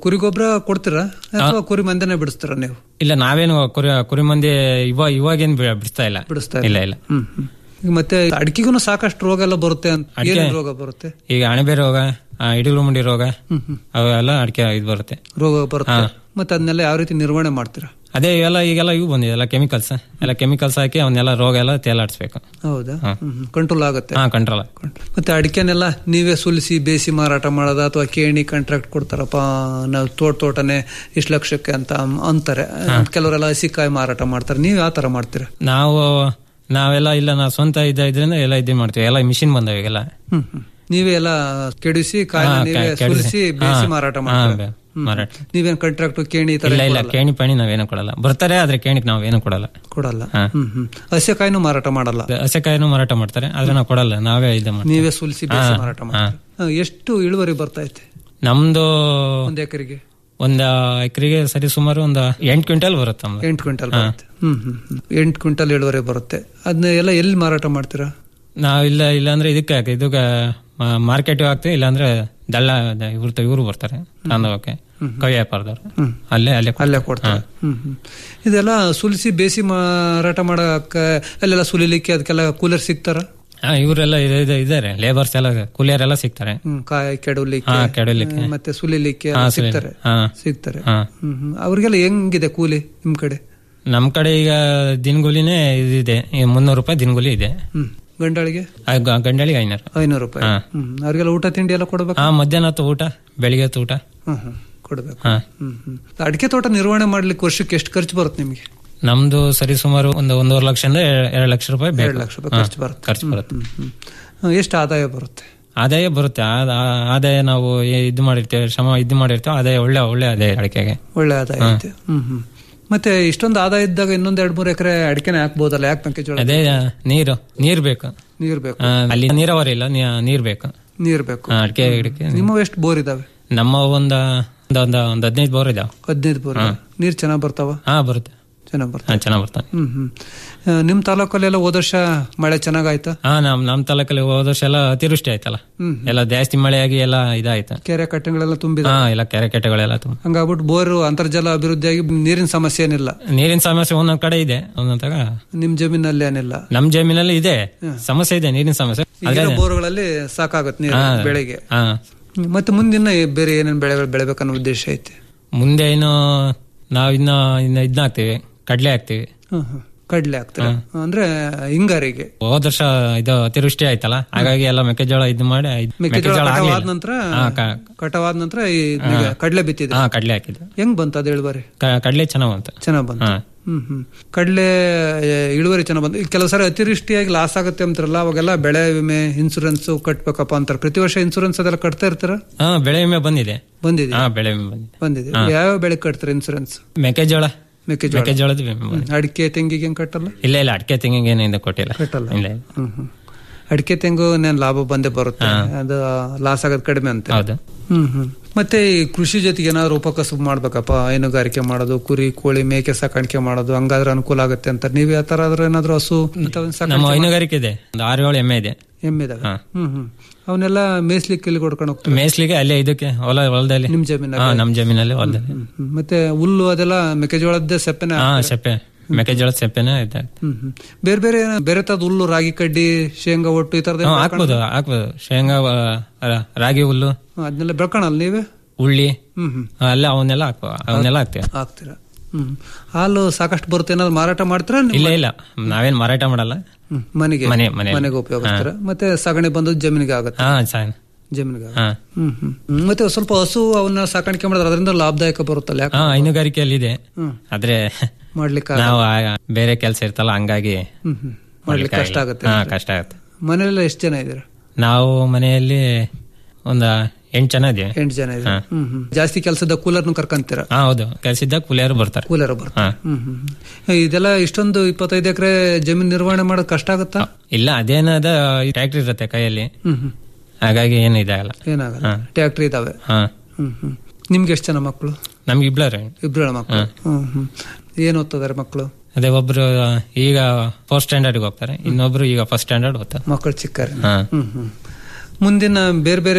ಕುರಿ ಗೊಬ್ಬರ ಕೊಡ್ತೀರಾ ಅಥವಾ ಕುರಿ ಮಂದನೆ ಬಿಡಿಸ್ತೀರಾ ನೀವು ಇಲ್ಲ ನಾವೇನು ಕುರಿ ಕುರಿ ಮಂದಿ ಇವಾಗ ಇವಾಗೇನು ಬಿ- ಬಿಡಿಸ್ತಾ ಇಲ್ಲ ಬಿಡಿಸ್ತಾ ಇಲ್ಲ ಇಲ್ಲ ಹ್ಮ್ ಹ್ಮ್. ಈಗ ಮತ್ತೆ ಅಡಿಕೆಗೂ ಸಾಕಷ್ಟು ರೋಗ ಎಲ್ಲ ಬರುತ್ತೆ ಅಂತ ಅಡ್ಕೆ- ಏನೇನ್ ರೋಗ ಬರುತ್ತೆ ಈಗ ಅಣಬೆ ರೋಗ ಆ, ಇಡುಗಲು ಮುಂಡಿ ರೋಗ ಅವೆಲ್ಲ ಅಡಿಕೆ ಇದು ಬರುತ್ತೆ ರೋಗ ಬರುತ್ತೆ ಮತ್ತೆ ಅದನ್ನೆಲ್ಲ ಯಾವ ರೀತಿ ನಿರ್ವಹಣೆ ಮಾಡ್ತೀರಾ ಅದೇ ಇವೆಲ್ಲ ಈಗೆಲ್ಲ ಇವು ಬಂದಿದೆ ಎಲ್ಲ ಕೆಮಿಕಲ್ಸ್ ಎಲ್ಲ ಕೆಮಿಕಲ್ಸ್ ಹಾಕಿ ಅವನ್ನೆಲ್ಲ ರೋಗ ಎಲ್ಲ ತೇಲಾಡಿಸ್ಬೇಕು ಹೌದಾ ಹಾ. ಕಂಟ್ರೋಲ್ ಆಗುತ್ತೆ ಹಾ ಕಂಟ್ರೋಲ್ ಮತ್ತೆ ಅಡಿಕೆನೆಲ್ಲ ನೀವೇ ಸುಲಿಸಿ ಬೇಯಿಸಿ ಮಾರಾಟ ಮಾಡೋದ ಅಥವಾ ಕೇಣಿ ಕಾಂಟ್ರಾಕ್ಟ್ ಕೊಡ್ತಾರಪ್ಪ ನಾವು ತೋಟ ತೋಟನೇ ಇಷ್ಟು ಲಕ್ಷಕ್ಕೆ ಅಂತ ಅಂತಾರೆ ಕೆಲವರೆಲ್ಲ ಹಸಿಕಾಯಿ ಮಾರಾಟ ಮಾಡ್ತಾರೆ ನೀವು ಯಾವ ತರ ಮಾಡ್ತೀರಾ ನಾವು ನಾವೆಲ್ಲ ಇಲ್ಲ ನಾವು ಸ್ವಂತ ಇದ್ದ ಇದ್ರಿಂದ ಎಲ್ಲ ಇದು ಮಾಡ್ತೀವಿ ಎಲ್ಲ ಮಿಷಿನ್ ಬಂದವ ಈಗೆಲ್ಲ ಹ್ಮ್ ಹ್ಮ್. ನೀವೇ ಎಲ್ಲ ಕೆಡಿಸಿ ಕಾಯಿ ಹಾ, ನೀವೇ ಕೆ- ಕೆಡಿಸಿ. ಸುಲಿಸಿ ಬೇಯಿಸಿ ಹಾ, ಮಾರಾಟ ಹಾ, ಮಾಡ್ತೀರಾ ಬೆ- ಹ್ಮ್. ಮಾರಾಟ. ನೀವೇನ್ ಕಾಂಟ್ರಾಕ್ಟ್ ಕೇಣಿ ಈ ತರ ಇಲ್ಲ ಇಲ್ಲ ಕೊಡಲ್ಲ? ಕೇಣಿ ಪಣಿ ನಾವೇನು ಕೊಡಲ್ಲ ಬರ್ತಾರೆ ಆದ್ರೆ ಕೇಣಿಕ್ ನಾವೇನು ಕೊಡಲ್ಲ ಕೊಡಲ್ಲ ಹಾ. ಹ್ಮ್ ಹ್ಮ್ ಹಸಿಕಾಯಿನೂ ಮಾರಾಟ ಮಾಡಲ್ಲ ಹಸೆಕಾಯಿನೂ ಮಾರಾಟ ಮಾಡ್ತಾರೆ ಆದ್ರೆ ನಾವು ಕೊಡಲ್ಲ ನಾವೇ ಇದು ಮಾಡ್ತೀವಿ ನೀವೇ ಸುಲಿಸಿ ಬೇಯಿಸಿ ಹಾ, ಮಾರಾಟ ಹಾ. ಮಾಡ್ತೀರಾ ಹಾ, ಎಷ್ಟು ಇಳುವರಿ ಬರ್ತೈತೆ ನಮ್ದು ಒಂದ್ ಎಕರೆಗೆ ಒಂದ ಎಕರೆಗೆ ಸರಿ ಸುಮಾರು ಒಂದು ಎಂಟು ಕ್ವಿಂಟಲ್ ಬರುತ್ತೆ ನಮ್ದು. ಎಂಟು ಕ್ವಿಂಟಲ್ ಹಾ. ಬರುತ್ತೆ ಹ್ಮ್ ಹ್ಮ್ ಹ್ಮ್. ಎಂಟು ಕ್ವಿಂಟಲ್ ಇಳುವರಿ ಬರುತ್ತೆ ಅದನ್ನ ಎಲ್ಲ ಎಲ್ಲಿ ಮಾರಾಟ ಮಾಡ್ತೀರಾ ನಾವ್ ಇಲ್ಲ ಇಲ್ಲ ಅಂದ್ರೆ ಇದಕ್ಕೆ ಹಾಕಿ ಇದಕ್ಕೆ ಮಾರ್ಕೆಟ್ ಹಾಕ್ತಿವಿ ಇಲ್ಲಾಂದ್ರೆ ದಳ್ಳ ಇವ್ರು ಇವರು ಬರ್ತಾರೆ ತಂದೋಕೆ ಕೈ ವ್ಯಾಪಾರದವ್ರು ಅಲ್ಲೇ ಅಲ್ಲೇ ಅಲ್ಲೇ ಕೊಡ್ತಾರೆ ಹ್ಮ್ ಹ್ಮ್. ಇದೆಲ್ಲ ಸುಲಿಸಿ ಬೇಸಿ ಮಾರಾಟ ಮಾಡಕ ಅಲ್ಲೆಲ್ಲ ಸುಲಿಲಿಕ್ಕೆ ಅದಕ್ಕೆಲ್ಲ ಕೂಲರ್ ಸಿಗ್ತಾರ ಹಾ ಇವರೆಲ್ಲ ಇದಾರೆ ಲೇಬರ್ಸ್ ಎಲ್ಲ ಕೂಲಿಯರ್ ಎಲ್ಲ ಸಿಗ್ತಾರೆ ಹ್ಮ್ ಕಾಯಿ ಕೆಡಲಿಕ್ಕೆ ಹಾ, ಕೆಡವಲಿಕ್ಕೆ. ಹ್ಮ್, ಮತ್ತೆ ಸುಲಿಲಿಕ್ಕೆ ಹಾ, ಎಲ್ಲ ಸುಲಿ- ಸಿಗ್ತಾರೆ ಹಾ. ಸಿಗ್ತಾರೆ ಹಾ. ಹ್ಮ್ ಹ್ಮ್. ಅವ್ರಿಗೆಲ್ಲ ಹೆಂಗಿದೆ ಕೂಲಿ ನಿಮ್ ಕಡೆ ನಮ್ ಕಡೆ ಈಗ ದಿನಗೂಲಿನೇ ಇದಿದೆ ಈ ಮುನ್ನೂರು ರೂಪಾಯಿ ದಿನಗೂಲಿ ಇದೆ ಹ್ಮ್ ಗಂಡಾಳಿಗೆ ಆ ಗ- ಗಂಡಳಿಗೆ ಐನೂರು ಐನೂರು ರೂಪಾಯಿ ಹಾ. ಹ್ಮ್ ಅವ್ರಿಗೆಲ್ಲ ಊಟ ತಿಂಡಿ ಎಲ್ಲ ಕೊಡ್ಬೇಕು ಹಾ ಮಧ್ಯಾಹ್ನ ಹೊತ್ತು ಊಟ ಬೆಳಿಗ್ಗೆ ಹೊತ್ತು ಊಟ ಹ್ಮ್ ಹ್ಮ್ ಕೊಡ್ಬೇಕು ಹಾ ಹ್ಮ್ ಹ್ಮ್ ಅಡಿಕೆ ತೋಟ ನಿರ್ವಹಣೆ ಮಾಡ್ಲಿಕ್ಕೆ ವರ್ಷಕ್ಕೆ ಎಷ್ಟು ಖರ್ಚು ಬರುತ್ತೆ ನಿಮಗೆ ನಮ್ದು ಸರಿ ಸುಮಾರು ಒಂದು ಒಂದೂವರೆ ಲಕ್ಷದಿಂದ ಎರಡು ಲಕ್ಷ ರೂಪಾಯಿ ಬೇಕು ಎರಡು ಲಕ್ಷ ರೂಪಾಯಿ ಹಾ, ಖರ್ಚು ಬರುತ್ತೆ ಖರ್ಚು ಬರುತ್ತೆ ಹ್ಮ್ ಹ್ಮ್. ಹ್ಮ್. ಎಷ್ಟು ಆದಾಯ ಬರುತ್ತೆ ಆದಾಯ ಬರುತ್ತೆ ಆ- ಆ- ಆದಾಯ ನಾವು ಏ- ಇದು ಮಾಡಿರ್ತೇವೆ ಶ್ರಮ ಇದು ಮಾಡಿರ್ತೇವೆ ಆದಾಯ ಒಳ್ಳೆ ಒಳ್ಳೆ ಆದಾಯ ಅಡಿಕೆಗೆ ಒಳ್ಳೆ ಆದಾಯ ಐತೆ ಹ್ಮ್ ಹ್ಮ್ ಮತ್ತೆ ಇಷ್ಟೊಂದು ಆದಾಯ ಇದ್ದಾಗ ಇನ್ನೊಂದ್ ಎರಡ್ ಮೂರು ಎಕರೆ ಅಡಿಕೆನೆ ಹಾಕ್ಬೋದಲ್ಲ ಯಾಕೆ ಮೆಕ್ಕೆಜೋಳ ಅದೇ ನೀರು ನೀರ್ ಬೇಕು ನೀರ್ ಬೇಕು ಆ, ಅಲ್ಲಿ ನೀರಾವರಿ ಇಲ್ಲ ನೀ- ನೀರ್ ಬೇಕು ನೀರ್ ಬೇಕು ಆ, ಅಡಿಕೆ ಗಿಡಕ್ಕೆ ನಿಮ್ಮ ಎಷ್ಟು ಬೋರ್ ಇದಾವೆ ನಮ್ಮ ಒಂದ ಒಂದ ಒಂದ ಒಂದ್ ಹದಿನೈದು ಬೋರ್ ಇದಾವ ಹದಿನೈದು ಬೋರ್ ನೀರ್ ಚೆನ್ನಾಗ್ ಬರ್ತಾವ ಹಾ ಬರುತ್ತೆ ಚೆನ್ನಾಗ್ ಬರ್ತಾವ ಹಾ ಚೆನ್ನಾಗ್ ಬರ್ತಾನೆ ಹ್ಮ್ ಹ್ಮ್ ಆ, ನಿಮ್ ತಾಲೂಕಲ್ಲೆಲ್ಲ ಹೋದ ವರ್ಷ ಮಳೆ ಚೆನ್ನಾಗಾಯ್ತಾ ಹಾ ನಮ್ ನಮ್ ತಾಲೂಕಲ್ಲಿ ಹೋದ ವರ್ಷ ಎಲ್ಲ ಅತಿವೃಷ್ಟಿ ಆಯ್ತಲ್ಲ ಹ್ಮ್. ಎಲ್ಲ ಜಾಸ್ತಿ ಮಳೆಯಾಗಿ ಎಲ್ಲ ಇದಾಯ್ತು ಕೆರೆ ಕಟ್ಟೆಗಳೆಲ್ಲ ತುಂಬಿದ ಹಾ ಎಲ್ಲ ಕೆರೆ ಕೆಟ್ಟೆಗಳೆಲ್ಲ ತುಂಬ ಹಂಗಾಗ್ಬಿಟ್ಟು ಬೋರ್ ಅಂತರ್ಜಲ ಅಭಿವೃದ್ಧಿಯಾಗಿ ನೀರಿನ ಸಮಸ್ಯೆ ಏನಿಲ್ಲ ನೀರಿನ ಸಮಸ್ಯೆ ಒಂದೊಂದ್ ಕಡೆ ಇದೆ ಒಂದೊಂದ್ ತಗ ನಿಮ್ ಜಮೀನಲ್ಲಿ ಏನಿಲ್ಲ ನಮ್ ಜಮೀನಲ್ಲಿ ಇದೆ ಸಮಸ್ಯೆ ಇದೆ ನೀರಿನ ಸಮಸ್ಯೆ ಆದ್ರೆ ಈಗಿನ ಬೋರ್ಗಳಲ್ಲಿ ಸಾಕಾಗುತ್ತೆ ನೀರು ಹಾ. ಬೆಳೆಗೆ ಹಾ ಮತ್ತೆ ಮುಂದಿನ ಬೇರೆ ಏನೇನ್ ಬೆಳೆಗಳು ಬೆಳಿಬೇಕನ್ನೋ ಉದ್ದೇಶ ಐತೆ ಮುಂದೆ ಏನು ನಾವ್ ಇನ್ನ ಇನ್ನ ಇದನ್ನ ಹಾಕ್ತಿವಿ ಕಡ್ಲೆ ಹಾಕ್ತಿವಿ ಹ್ಮ್ ಹ್ಮ್. ಕಡ್ಲೆ ಹಾಕ್ತಾರೆ ಅಂದ್ರೆ ಹಿಂಗಾರಿಗೆ ಹೋದ ವರ್ಷ ಇದು ಅತಿವೃಷ್ಟಿ ಆಯ್ತಲ್ಲ ಹಾಗಾಗಿ ಎಲ್ಲ ಮೆಕ್ಕೆಜೋಳ ಇದು ಮಾಡಿ ಇದ್- ಮೆಕ್ಕೆಜೋಳ ಮೆಕ್ಕೆಜೋಳ ಕಟಾವಾದ ಆಗ್ಲಿಲ್ಲ. ನಂತರ ಹಾ, ಕ- ಕಟಾವಾದ ನಂತರ ಈ ಕಡ್ಲೆ ಬಿತ್ತಿದೆ ಹಾ ಕಡ್ಲೆ ಹಾಕಿದ್ವಿ ಹೆಂಗ್ ಬಂತ ಅದು ಇಳುವರಿ ಕ- ಕಡ್ಲೆ ಚೆನ್ನಾಗ್ ಬಂತು ಚೆನ್ನಾಗ್ ಬಂತು ಹಾ ಹ್ಮ್ ಹ್ಮ್ ಕಡ್ಲೆ ಏ, ಇಳುವರಿ ಚೆನ್ನಾಗ್ ಬಂತು ಈಗ ಕೆಲವು ಸಾರಿ ಅತಿವೃಷ್ಟಿಯಾಗಿ ಲಾಸ್ ಆಗುತ್ತೆ ಅಂತಾರಲ್ಲ ಅವಾಗೆಲ್ಲ ಬೆಳೆ ವಿಮೆ ಇನ್ಸೂರೆನ್ಸ್ ಕಟ್ಬೇಕಪ್ಪ ಅಂತಾರೆ ಪ್ರತಿ ವರ್ಷ ಇನ್ಸೂರೆನ್ಸ್ ಅದೆಲ್ಲ ಕಟ್ತಾ ಇರ್ತಾರ ಹಾ ಬೆಳೆ ವಿಮೆ ಬಂದಿದೆ ಬಂದಿದೆ ಹಾ ಬೆಳೆ ವಿಮೆ ಬಂದಿದೆ ಬಂದಿದೆ ಹಾ. ಯಾವ ಬೆಳೆ ಕಟ್ತಾರೆ ಇನ್ಸೂರೆನ್ಸ್ ಮೆಕ್ಕೆಜೋಳ ಮೆಕ್ಕೆಜೋಳ ಮೆಕ್ಕೆಜೋಳದ ವಿಮೆ ಬಂದಿದೆ. ಅಡಿಕೆ ತೆಂಗಿಗೆ ಹೆಂಗ್ ಕಟ್ಟಲ್ಲ ಇಲ್ಲ ಇಲ್ಲ ಅಡಿಕೆ ತೆಂಗಿಗೆ ಏನಿಂದ ಕೊಟ್ಟಿಲ್ಲ ಕಟ್ಟಲ್ಲ ಇಲ್ಲ ಇಲ್ಲ. ಹ್ಮ್ ಹ್ಮ್ ಅಡಿಕೆ ತೆಂಗು ನೇನ್ ಲಾಭ ಬಂದೇ ಬರುತ್ತೆ ಅದು ಲಾಸ್ ಆಗೋದು ಕಡಿಮೆ ಅಂತ ಹೌದು ಹ್ಮ್ ಹ್ಮ್ ಮತ್ತೆ ಈ ಕೃಷಿ ಜೊತೆಗೆ ಏನಾದ್ರು ಉಪಕಸಬು ಮಾಡ್ಬೇಕಪ್ಪ ಹೈನುಗಾರಿಕೆ ಮಾಡೋದು ಕುರಿ ಕೋಳಿ ಮೇಕೆ ಸಾಕಾಣಿಕೆ ಮಾಡೋದು ಹಂಗಾದ್ರೆ ಅನುಕೂಲ ಆಗುತ್ತೆ ಅಂತ ನೀವ್ ಯಾವ ತರ ಆದ್ರೂ ಏನಾದ್ರು ಹಸು ಅಥವಾ ನಮ್ಮ ಸಾಕಾಣಿಕೆ ಹೈನುಗಾರಿಕೆ ಇದೆ ಒಂದು ಆರು ಏಳು ಎಮ್ಮೆ ಇದೆ ಎಮ್ಮೆ ಇದಾವೆ ಹಾ. ಹ್ಮ್ ಹ್ಮ್ ಅವನ್ನೆಲ್ಲ ಮೇಯ್ಸ್ಲಿಕ್ಕೆ ಇಲ್ಲಿ ಕೊಡ್ಕೊಂಡು ಹೋಗ್ತಾರೆ ಮೇಸ್ಲಿಗೆ ಅಲ್ಲೇ ಇದಕ್ಕೆ ಹೊಲ ಹೊಲದಲ್ಲಿ ನಿಮ್ ಜಮೀನಲ್ಲಿ? ಹಾ ನಮ್ ಜಮೀನಲ್ಲಿ ಹೊಲದಲ್ಲಿ ಹ್ಮ್, ಹ್ಮ್. ಮತ್ತೆ ಹುಲ್ಲು ಅದೆಲ್ಲ ಮೆಕ್ಕೆಜೋಳದ್ದೇ ಸೆಪ್ಪೆನ ಹಾ ಸೆಪ್ಪೆ ಮೆಕ್ಕೆಜೋಳದ ಸೆಪ್ಪೆನೇ ಇದೆ ಹ್ಮ್ ಹ್ಮ್ ಬೇರೆ ಬೇರೆ ಏನ- ಬೇರೆ ತರದ ಹುಲ್ಲು ರಾಗಿ ಕಡ್ಡಿ ಶೇಂಗಾ ಒಟ್ಟು ಈ ತರದ ಹ್ಮ್, ಹಾಕ್ಬೋದು ಹಾಕ್ಬೋದು ಶೇಂಗಾ ಆ, ರ- ರಾಗಿ ಹುಲ್ಲು ಅದನ್ನೆಲ್ಲ ಬೆಳ್ಕೊಳಲ್ಲ ನೀವೇ ಉಳ್ಳಿ ಹ್ಮ್ ಹ್ಮ್ ಆ, ಅಲ್ಲ ಅವನ್ನೆಲ್ಲ ಹಾಕುವ ಅವನ್ನೆಲ್ಲ ಹಾಕ್ತೇವೆ ಹಾಕ್ತೀರಾ ಹ್ಮ್ ಹಾಲು ಸಾಕಷ್ಟು ಬರುತ್ತೆ ಏನಾದ್ರು ಮಾರಾಟ ಮಾಡ್ತೀರಾ ನೀವು? ಇಲ್ಲ ಇಲ್ಲ ನಾವೇನ್ ಮಾರಾಟ ಮಾಡಲ್ಲ ಹ್ಮ್, ಮನೆಗೆ ಮನೆ ಮನೆ ಮನೆಗೆ ಉಪಯೋಗಿಸ್ತೀರಾ ಮತ್ತೆ ಸಗಣಿ ಬಂದು ಜಮೀನಿಗೆ ಆಗುತ್ತೆ ಹಾ ಸಾಯನ್ ಜಮೀನಿಗೆ ಆಗುತ್ತೆ. ಹಾ ಹ್ಮ್ ಹ್ಮ್ ಹ್ಮ್. ಮತ್ತೆ ಸ್ವಲ್ಪ ಹಸು ಅವನ್ನ ಸಾಕಾಣಿಕೆ ಮಾಡಿದ್ರೆ ಅದರಿಂದ ಲಾಭದಾಯಕ ಬರುತ್ತಲ್ಲ ಯಾಕೆ ಹಾ ಹೈನುಗಾರಿಕೆಯಲ್ಲಿ ಇದೆ ಹ್ಮ್. ಆದ್ರೆ ಮಾಡ್ಲಿಕ್ಕೆ ನಾವು ಆ- ಬೇರೆ ಕೆಲಸ ಇರ್ತಲ್ಲ ಹಂಗಾಗಿ ಹ್ಮ್ ಹ್ಮ್ ಮಾಡ್ಲಿಕ್ಕೆ ಕಷ್ಟ ಆಗುತ್ತೆ ಹಾ ಕಷ್ಟ ಆಗುತ್ತೆ ಮನೆಯಲ್ಲ ಎಷ್ಟು ಜನ ಇದ್ದೀರಾ ನಾವು ಮನೆಯಲ್ಲಿ ಒಂದ ಎಂಟು ಜನ ಇದೀವಿ ಎಂಟು ಜನ ಇದ್ದೀರಾ ಹ್ಮ್ ಹ್ಮ್ ಜಾಸ್ತಿ ಕೆಲಸದ ಕೂಲರ್ನು ಕರ್ಕಂತೀರಾ ಹಾ ಹೌದು ಕೆಲ್ಸಿದ್ದಾಗ ಕೂಲಿಯರು ಬರ್ತಾರೆ ಕೂಲರ್ ಬರ್ತಾರೆ ಹಾ. ಹ್ಮ್ ಹ್ಮ್ ಹ್ಮ್. ಇದೆಲ್ಲ ಇಷ್ಟೊಂದು ಇಪ್ಪತ್ತೈದು ಎಕರೆ ಜಮೀನ್ ನಿರ್ವಹಣೆ ಮಾಡೋದು ಕಷ್ಟ ಆಗುತ್ತಾ ಇಲ್ಲ ಅದೇನದ ಟ್ರ್ಯಾಕ್ಟರ್ ಇರುತ್ತೆ ಕೈಯಲ್ಲಿ ಹ್ಮ್ ಹ್ಮ್ ಹಾಗಾಗಿ ಏನು ಇದಾಗಲ್ಲ ಏನಾಗಲ್ಲ ಹಾ. ಟ್ಯಾಕ್ಟ್ರಿ ಇದಾವೆ ಹಾ ಹ್ಮ್ ಹ್ಮ್ ನಿಮ್ಗೆ ಎಷ್ಟು ಜನ ಮಕ್ಕಳು ನಮ್ಗೆ ಇಬ್ಳರು ಇಬ್ರು ಮಕ್ಕಳು ಹ್ಮ್ ಹ್ಮ್ ಏನ್ ಓದ್ತಿದಾರೆ ಮಕ್ಕಳು ಅದೇ ಒಬ್ರು ಈಗ ಫೋರ್ತ್ ಸ್ಟ್ಯಾಂಡರ್ಡ್ ಹೋಗ್ತಾರೆ ಇನ್ನೊಬ್ರು ಈಗ ಫಸ್ಟ್ ಸ್ಟ್ಯಾಂಡರ್ಡ್ ಓದ್ತಾರೆ ಮಕ್ಕಳು ಚಿಕ್ಕರೆ ಹಾ ಹ್ಮ್ ಹ್ಮ್ ಮುಂದಿನ ಬೇರೆ ಬೇರೆ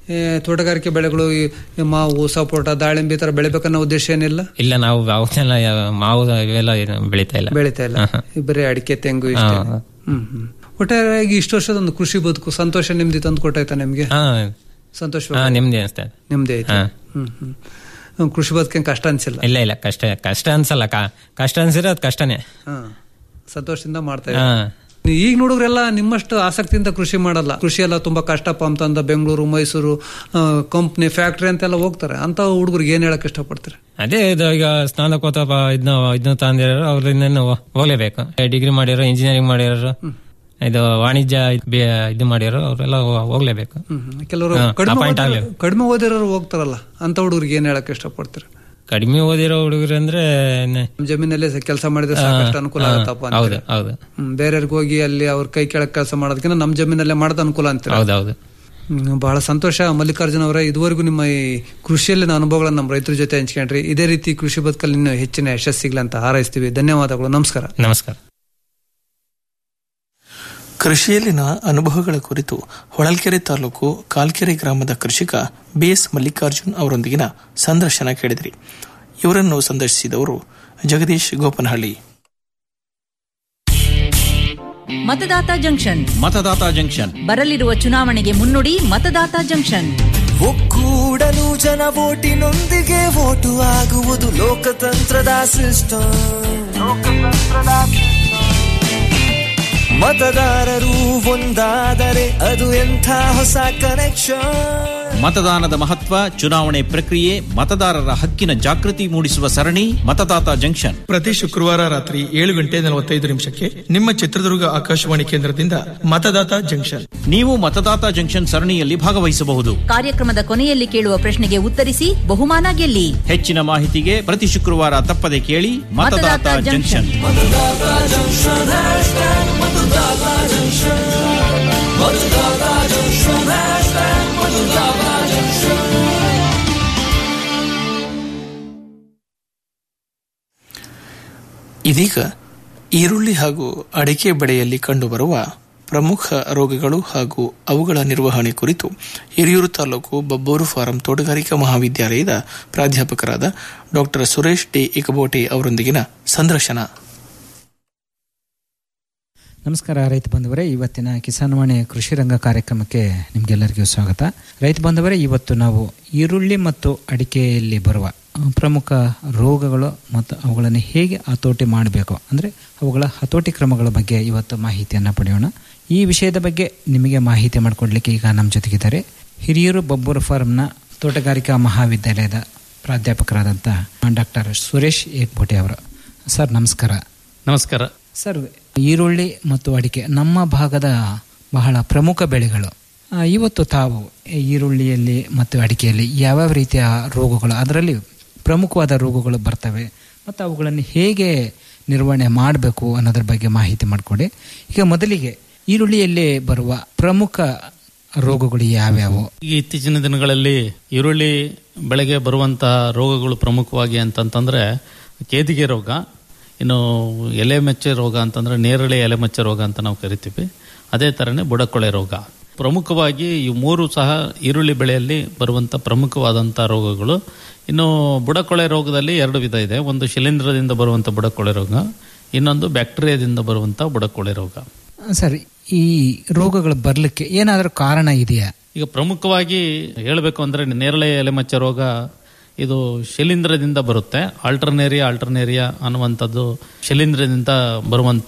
ಏ, ತೋಟಗಾರಿಕೆ ಬೆಳೆಗಳು ಈ ಈ ಮಾವು ಸಪೋಟ ದಾಳಿಂಬೆ ಈ ತರ ಬೆಳಿಬೇಕನ್ನೋ ಉದ್ದೇಶ ಏನಿಲ್ಲ ಇಲ್ಲ ನಾವು ಅವನ್ನೆಲ್ಲ ಯಾವ- ಮಾವು ಇವೆಲ್ಲ ಏನು ಬೆಳಿತಾ ಇಲ್ಲ ಬೆಳಿತಾ ಇಲ್ಲ ಈ ಬರೀ ಅಡಿಕೆ ತೆಂಗು ಇಷ್ಟೇ ಹ್ಮ್ ಹ್ಮ್ ಒಟ್ಟಾರೆಯಾಗಿ ಇಷ್ಟು ವರ್ಷದ ಒಂದು ಕೃಷಿ ಬದುಕು ಸಂತೋಷ ನಿಮ್ದಿ ತಂದು ಕೊಟ್ಟಾಯ್ತಾ ನಿಮ್ಗೆ ಹಾ ಸಂತೋಷ ಹಾ ನಿಮ್ದೇ ಅನಿಸ್ತಾ ಇದೆ ನಿಮ್ದೇ ಐತೆ ಹಾ. ಹ್ಮ್ ಹ್ಮ್ ಕೃಷಿ ಬದುಕೇನ್ ಕಷ್ಟ ಅನ್ಸಿಲ್ಲ ಇಲ್ಲ ಇಲ್ಲ ಕಷ್ಟ ಕಷ್ಟ ಅನ್ಸಲ್ಲ ಕ- ಕಷ್ಟ ಅನ್ಸಿದ್ರೆ ಅದು ಕಷ್ಟನೇ ಹಾ ಸಂತೋಷದಿಂದ ಮಾಡ್ತಾ ಹಾ ಇದ್ದಾರೆ ಈಗ ನೋಡಿದ್ರೆಲ್ಲ ನಿಮ್ಮಷ್ಟು ಆಸಕ್ತಿಯಿಂದ ಕೃಷಿ ಮಾಡಲ್ಲ ಕೃಷಿ ಎಲ್ಲ ತುಂಬಾ ಕಷ್ಟಪ್ಪ ಅಂತಂದ ಬೆಂಗಳೂರು ಮೈಸೂರು ಕಂಪ್ನಿ ಫ್ಯಾಕ್ಟ್ರಿ ಅಂತೆಲ್ಲ ಹೋಗ್ತಾರೆ ಅಂತ ಹುಡುಗರಿಗೆ ಏನ್ ಹೇಳಕ್ ಇಷ್ಟಪಡ್ತಾರೆ ಅದೇ ಇದು ಈಗ ಸ್ನಾತಕೋತ್ತರ ಇದನ್ನ ಇದನ್ನ ತಂದಿರೋರು ಅವ್ರು ಇನ್ನೇನು ಹೋಗ್ಲೇಬೇಕು ಡಿಗ್ರಿ ಮಾಡಿರೋ ಇಂಜಿನಿಯರಿಂಗ್ ಮಾಡಿರೋರು ಇದು ವಾಣಿಜ್ಯ ಇದ್ ಬಿ- ಇದು ಮಾಡಿರೋ ಅವರೆಲ್ಲ ಹೋಗ್ಲೇಬೇಕು ಕೆಲವರು ಹಾ, ಕಡಿಮೆ appoint ಓದಿರೋ- ಆಗ್ಲೇಬೇಕು. ಕಡಿಮೆ ಓದಿರೋರು ಹೋಗ್ತಾರಲ್ಲ ಅಂತ ಹುಡುಗರಿಗೆ ಏನ್ ಹೇಳಕ್ ಇಷ್ಟಪಡ್ತಾರೆ ಕಡಿಮೆ ಓದಿರೋ ಹುಡುಗರು ಅಂದ್ರೆ ನೆ- ನಮ್ ಜಮೀನಲ್ಲೇ ಕೆಲಸ ಮಾಡಿದ್ರೆ ಸಾಕಷ್ಟು ಅನುಕೂಲ ಹಾ, ಆಗುತ್ತಪ್ಪ ಅಂತ ಹೌದು ಹೌದು ಬೇರೆಯವ್ರಿಗೆ ಹೋಗಿ ಅಲ್ಲಿ ಅವ್ರ ಕೈ ಕೆಳಗ್ ಕೆಲಸ ಮಾಡೋದಕ್ಕಿಂತ ನಮ್ ಜಮೀನಲ್ಲೇ ಮಾಡೋದು ಅನುಕೂಲ ಅಂತೀರ ಹೌದೌದು ಹ್ಮ್, ಬಹಳ ಸಂತೋಷ ಮಲ್ಲಿಕಾರ್ಜುನ ಅವರೇ ಇದುವರೆಗೂ ನಿಮ್ಮ ಈ ಕೃಷಿಯಲ್ಲಿನ ಅನುಭವಗಳನ್ನ ನಮ್ಮ ರೈತರ ಜೊತೆ ಹಂಚ್ಕೊಂಡ್ರಿ ಇದೇ ರೀತಿ ಕೃಷಿ ಬದುಕಲ್ಲಿ ಇನ್ನೂ ಹೆಚ್ಚಿನ ಯಶಸ್ಸಿಗ್ಲಿ ಅಂತ ಹಾರೈಸ್ತೀವಿ ಧನ್ಯವಾದಗಳು ನಮಸ್ಕಾರ ನಮಸ್ಕಾರ ಕೃಷಿಯಲ್ಲಿನ ಅನುಭವಗಳ ಕುರಿತು ಹೊಳಲ್ಕೆರೆ ತಾಲೂಕು ಕಾಲ್ಕೆರೆ ಗ್ರಾಮದ ಕೃಷಿಕ ಬಿಎಸ್ ಮಲ್ಲಿಕಾರ್ಜುನ್ ಅವರೊಂದಿಗಿನ ಸಂದರ್ಶನ ಕೇಳಿದಿರಿ ಇವರನ್ನು ಸಂದರ್ಶಿಸಿದವರು ಜಗದೀಶ್ ಗೋಪನಹಳ್ಳಿ ಮತದಾತ ಜಂಕ್ಷನ್ ಮತದಾತ ಜಂಕ್ಷನ್ ಬರಲಿರುವ ಚುನಾವಣೆಗೆ ಮುನ್ನುಡಿ ಮತದಾತ ಜಂಕ್ಷನ್ ಒಕ್ಕೂಡಲು ಜನ ಓಟಿನೊಂದಿಗೆ ಓಟು ಆಗುವುದು ಲೋಕತಂತ್ರದ ಸಿಸ್ಟಮ್ ಮತದಾರರು ಒಂದಾದರೆ ಅದು ಎಂಥ ಹೊಸ ಕನೆಕ್ಷನ್ ಮತದಾನದ ಮಹತ್ವ ಚುನಾವಣೆ ಪ್ರಕ್ರಿಯೆ ಮತದಾರರ ಹಕ್ಕಿನ ಜಾಗೃತಿ ಮೂಡಿಸುವ ಸರಣಿ ಮತದಾತ ಜಂಕ್ಷನ್ ಪ್ರತಿ ಶುಕ್ರವಾರ ರಾತ್ರಿ ಏಳು ಗಂಟೆ ನಲವತ್ತೈದು ನಿಮಿಷಕ್ಕೆ ನಿಮ್ಮ ಚಿತ್ರದುರ್ಗ ಆಕಾಶವಾಣಿ ಕೇಂದ್ರದಿಂದ ಮತದಾತ ಜಂಕ್ಷನ್ ನೀವು ಮತದಾತ ಜಂಕ್ಷನ್ ಸರಣಿಯಲ್ಲಿ ಭಾಗವಹಿಸಬಹುದು ಕಾರ್ಯಕ್ರಮದ ಕೊನೆಯಲ್ಲಿ ಕೇಳುವ ಪ್ರಶ್ನೆಗೆ ಉತ್ತರಿಸಿ ಬಹುಮಾನ ಗೆಲ್ಲಿ ಹೆಚ್ಚಿನ ಮಾಹಿತಿಗೆ ಪ್ರತಿ ಶುಕ್ರವಾರ ತಪ್ಪದೆ ಕೇಳಿ ಮತದಾತ ಮತದಾತ ಜಂಕ್ಷನ್ ಇದೀಗ ಈರುಳ್ಳಿ ಹಾಗೂ ಅಡಿಕೆ ಬೆಳೆಯಲ್ಲಿ ಕಂಡುಬರುವ ಪ್ರಮುಖ ರೋಗಗಳು ಹಾಗೂ ಅವುಗಳ ನಿರ್ವಹಣೆ ಕುರಿತು ಹಿರಿಯೂರು ತಾಲೂಕು ಬಬ್ಬೂರು ಫಾರಂ ತೋಟಗಾರಿಕಾ ಮಹಾವಿದ್ಯಾಲಯದ ಪ್ರಾಧ್ಯಾಪಕರಾದ ಡಾಕ್ಟರ್ ಸುರೇಶ್ ಡಿ ಇಕಬೋಟೆ ಅವರೊಂದಿಗಿನ ಸಂದರ್ಶನ ನಮಸ್ಕಾರ ರೈತ ಬಂಧುವರೇ ಇವತ್ತಿನ ಕಿಸಾನ್ ವಾಣಿ ಕೃಷಿ ರಂಗ ಕಾರ್ಯಕ್ರಮಕ್ಕೆ ನಿಮಗೆಲ್ಲರಿಗೂ ಸ್ವಾಗತ ರೈತ ಬಂಧುವರೇ ಇವತ್ತು ನಾವು ಈರುಳ್ಳಿ ಮತ್ತು ಅಡಿಕೆಯಲ್ಲಿ ಬರುವ ಆ, ಪ್ರಮುಖ ರೋಗಗಳು ಮತ್ತು ಅವುಗಳನ್ನು ಹೇಗೆ ಹತೋಟಿ ಮಾಡಬೇಕು ಅಂದರೆ ಅವುಗಳ ಹತೋಟಿ ಕ್ರಮಗಳ ಬಗ್ಗೆ ಇವತ್ತು ಮಾಹಿತಿಯನ್ನು ಪಡೆಯೋಣ ಈ ವಿಷಯದ ಬಗ್ಗೆ ನಿಮಗೆ ಮಾಹಿತಿ ಮಾಡಿಕೊಡ್ಲಿಕ್ಕೆ ಈಗ ನಮ್ಮ ಜೊತೆಗಿದ್ದಾರೆ ಹಿರಿಯೂರು ಬಬ್ಬೂರು ಫಾರ್ಮ್ನ ತೋಟಗಾರಿಕಾ ಮಹಾವಿದ್ಯಾಲಯದ ಪ್ರಾಧ್ಯಾಪಕರಾದಂಥ ಡಾಕ್ಟರ್ ಸುರೇಶ್ ಏಕ್ಬೋಟೆ ಅವರು ಸರ್ ನಮಸ್ಕಾರ ನಮಸ್ಕಾರ ಸರ್ ಈರುಳ್ಳಿ ಮತ್ತು ಅಡಿಕೆ ನಮ್ಮ ಭಾಗದ ಬಹಳ ಪ್ರಮುಖ ಬೆಳೆಗಳು ಆ, ಇವತ್ತು ತಾವು ಈರುಳ್ಳಿಯಲ್ಲಿ ಮತ್ತು ಅಡಿಕೆಯಲ್ಲಿ ಯಾವ್ಯಾವ ರೀತಿಯ ರೋಗಗಳು ಅದರಲ್ಲಿ ಪ್ರಮುಖವಾದ ರೋಗಗಳು ಬರ್ತವೆ ಮತ್ತು ಅವುಗಳನ್ನು ಹೇಗೆ ನಿರ್ವಹಣೆ ಮಾಡಬೇಕು ಅನ್ನೋದ್ರ ಬಗ್ಗೆ ಮಾಹಿತಿ ಮಾಡಿಕೊಡಿ ಈಗ ಮೊದಲಿಗೆ ಈರುಳ್ಳಿಯಲ್ಲಿ ಬರುವ ಪ್ರಮುಖ ರೋಗಗಳು ಯಾವ್ಯಾವು ಈಗ ಇತ್ತೀಚಿನ ದಿನಗಳಲ್ಲಿ ಈರುಳ್ಳಿ ಬೆಳೆಗೆ ಬರುವಂತಹ ರೋಗಗಳು ಪ್ರಮುಖವಾಗಿ ಅಂತಂತಂದ್ರೆ ಕೇದಿಗೆ ರೋಗ ಇನ್ನು ಎಲೆ ಮಚ್ಚೆ ರೋಗ ಅಂತಂದ್ರೆ ನೇರಳೆ ಎಲೆ ಮಚ್ಚೆ ರೋಗ ಅಂತ ನಾವು ಕರಿತೀವಿ ಅದೇ ಥರನೇ ಬುಡಕೊಳೆ ರೋಗ ಪ್ರಮುಖವಾಗಿ ಈ ಮೂರು ಸಹ ಈರುಳ್ಳಿ ಬೆಳೆಯಲ್ಲಿ ಬರುವಂಥ ಪ್ರಮುಖವಾದಂಥ ರೋಗಗಳು ಇನ್ನು ಬುಡಕೊಳೆ ರೋಗದಲ್ಲಿ ಎರಡು ವಿಧ ಇದೆ ಒಂದು ಶಿಲೀಂಧ್ರದಿಂದ ಬರುವಂಥ ಬುಡಕೊಳೆ ರೋಗ ಇನ್ನೊಂದು ಬ್ಯಾಕ್ಟೀರಿಯಾದಿಂದ ಬರುವಂಥ ಬುಡಕೊಳೆ ರೋಗ ಸರ್ ಈ ರೋಗಗಳು ಬರಲಿಕ್ಕೆ ಏನಾದರೂ ಕಾರಣ ಇದೆಯಾ ಈಗ ಪ್ರಮುಖವಾಗಿ ಹೇಳಬೇಕು ಅಂದರೆ ನೇರಳೆ ಎಲೆಮಚ್ಚ ರೋಗ ಇದು ಶಿಲೀಂಧ್ರದಿಂದ ಬರುತ್ತೆ ಆಲ್ಟರ್ನೇರಿಯಾ ಆಲ್ಟರ್ನೇರಿಯಾ ಅನ್ನುವಂಥದ್ದು ಶಿಲೀಂಧ್ರದಿಂದ ಬರುವಂಥ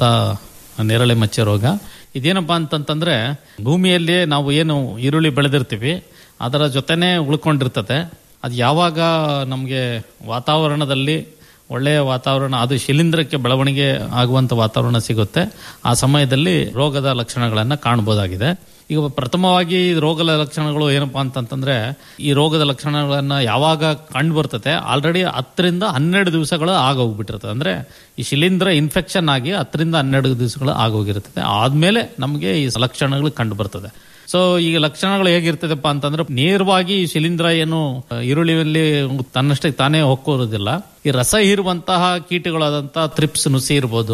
ನೇರಳೆ ಮಚ್ಚೆ ರೋಗ ಇದೇನಪ್ಪ ಅಂತಂತಂದ್ರೆ ಭೂಮಿಯಲ್ಲಿ ನಾವು ಏನು ಈರುಳ್ಳಿ ಬೆಳೆದಿರ್ತೀವಿ ಅದರ ಜೊತೆನೇ ಉಳ್ಕೊಂಡಿರ್ತದೆ ಅದು ಯಾವಾಗ ನಮಗೆ ವಾತಾವರಣದಲ್ಲಿ ಒಳ್ಳೆಯ ವಾತಾವರಣ ಅದು ಶಿಲೀಂಧ್ರಕ್ಕೆ ಬೆಳವಣಿಗೆ ಆಗುವಂಥ ವಾತಾವರಣ ಸಿಗುತ್ತೆ ಆ ಸಮಯದಲ್ಲಿ ರೋಗದ ಲಕ್ಷಣಗಳನ್ನು ಕಾಣಬಹುದಾಗಿದೆ ಈಗ ಪ್ರಥಮವಾಗಿ ಈ ರೋಗದ ಲಕ್ಷಣಗಳು ಏನಪ್ಪಾ ಅಂತಂತಂದ್ರೆ ಈ ರೋಗದ ಲಕ್ಷಣಗಳನ್ನ ಯಾವಾಗ ಕಂಡು ಬರ್ತದೆ ಆಲ್ರೆಡಿ ಹತ್ತರಿಂದ ಹನ್ನೆರಡು ದಿವಸಗಳು ಆಗೋಗ್ಬಿಟ್ಟಿರ್ತದೆ ಅಂದ್ರೆ ಈ ಶಿಲೀಂಧ್ರ ಇನ್ಫೆಕ್ಷನ್ ಆಗಿ ಹತ್ತರಿಂದ ಹನ್ನೆರಡು ದಿವಸಗಳು ಆಗೋಗಿರ್ತದೆ ಆದ್ಮೇಲೆ ನಮಗೆ ಈ ಲಕ್ಷಣಗಳು ಕಂಡು ಬರ್ತದೆ ಸೊ ಈಗ ಲಕ್ಷಣಗಳು ಹೇಗಿರ್ತದಪ್ಪ ಅಂತಂದ್ರೆ ನೇರವಾಗಿ ಈ ಶಿಲೀಂಧ್ರ ಏನು ಅಹ್, ಈರುಳ್ಳಿಯಲ್ಲಿ ತನ್ನಷ್ಟಕ್ಕೆ ತಾನೇ ಹೊಕ್ಕೋರೋದಿಲ್ಲ ಈ ರಸ ಹೀರುವಂತಹ ಕೀಟಗಳಾದಂತಹ ತ್ರಿಪ್ಸ್ ನುಸಿ ಇರ್ಬೋದು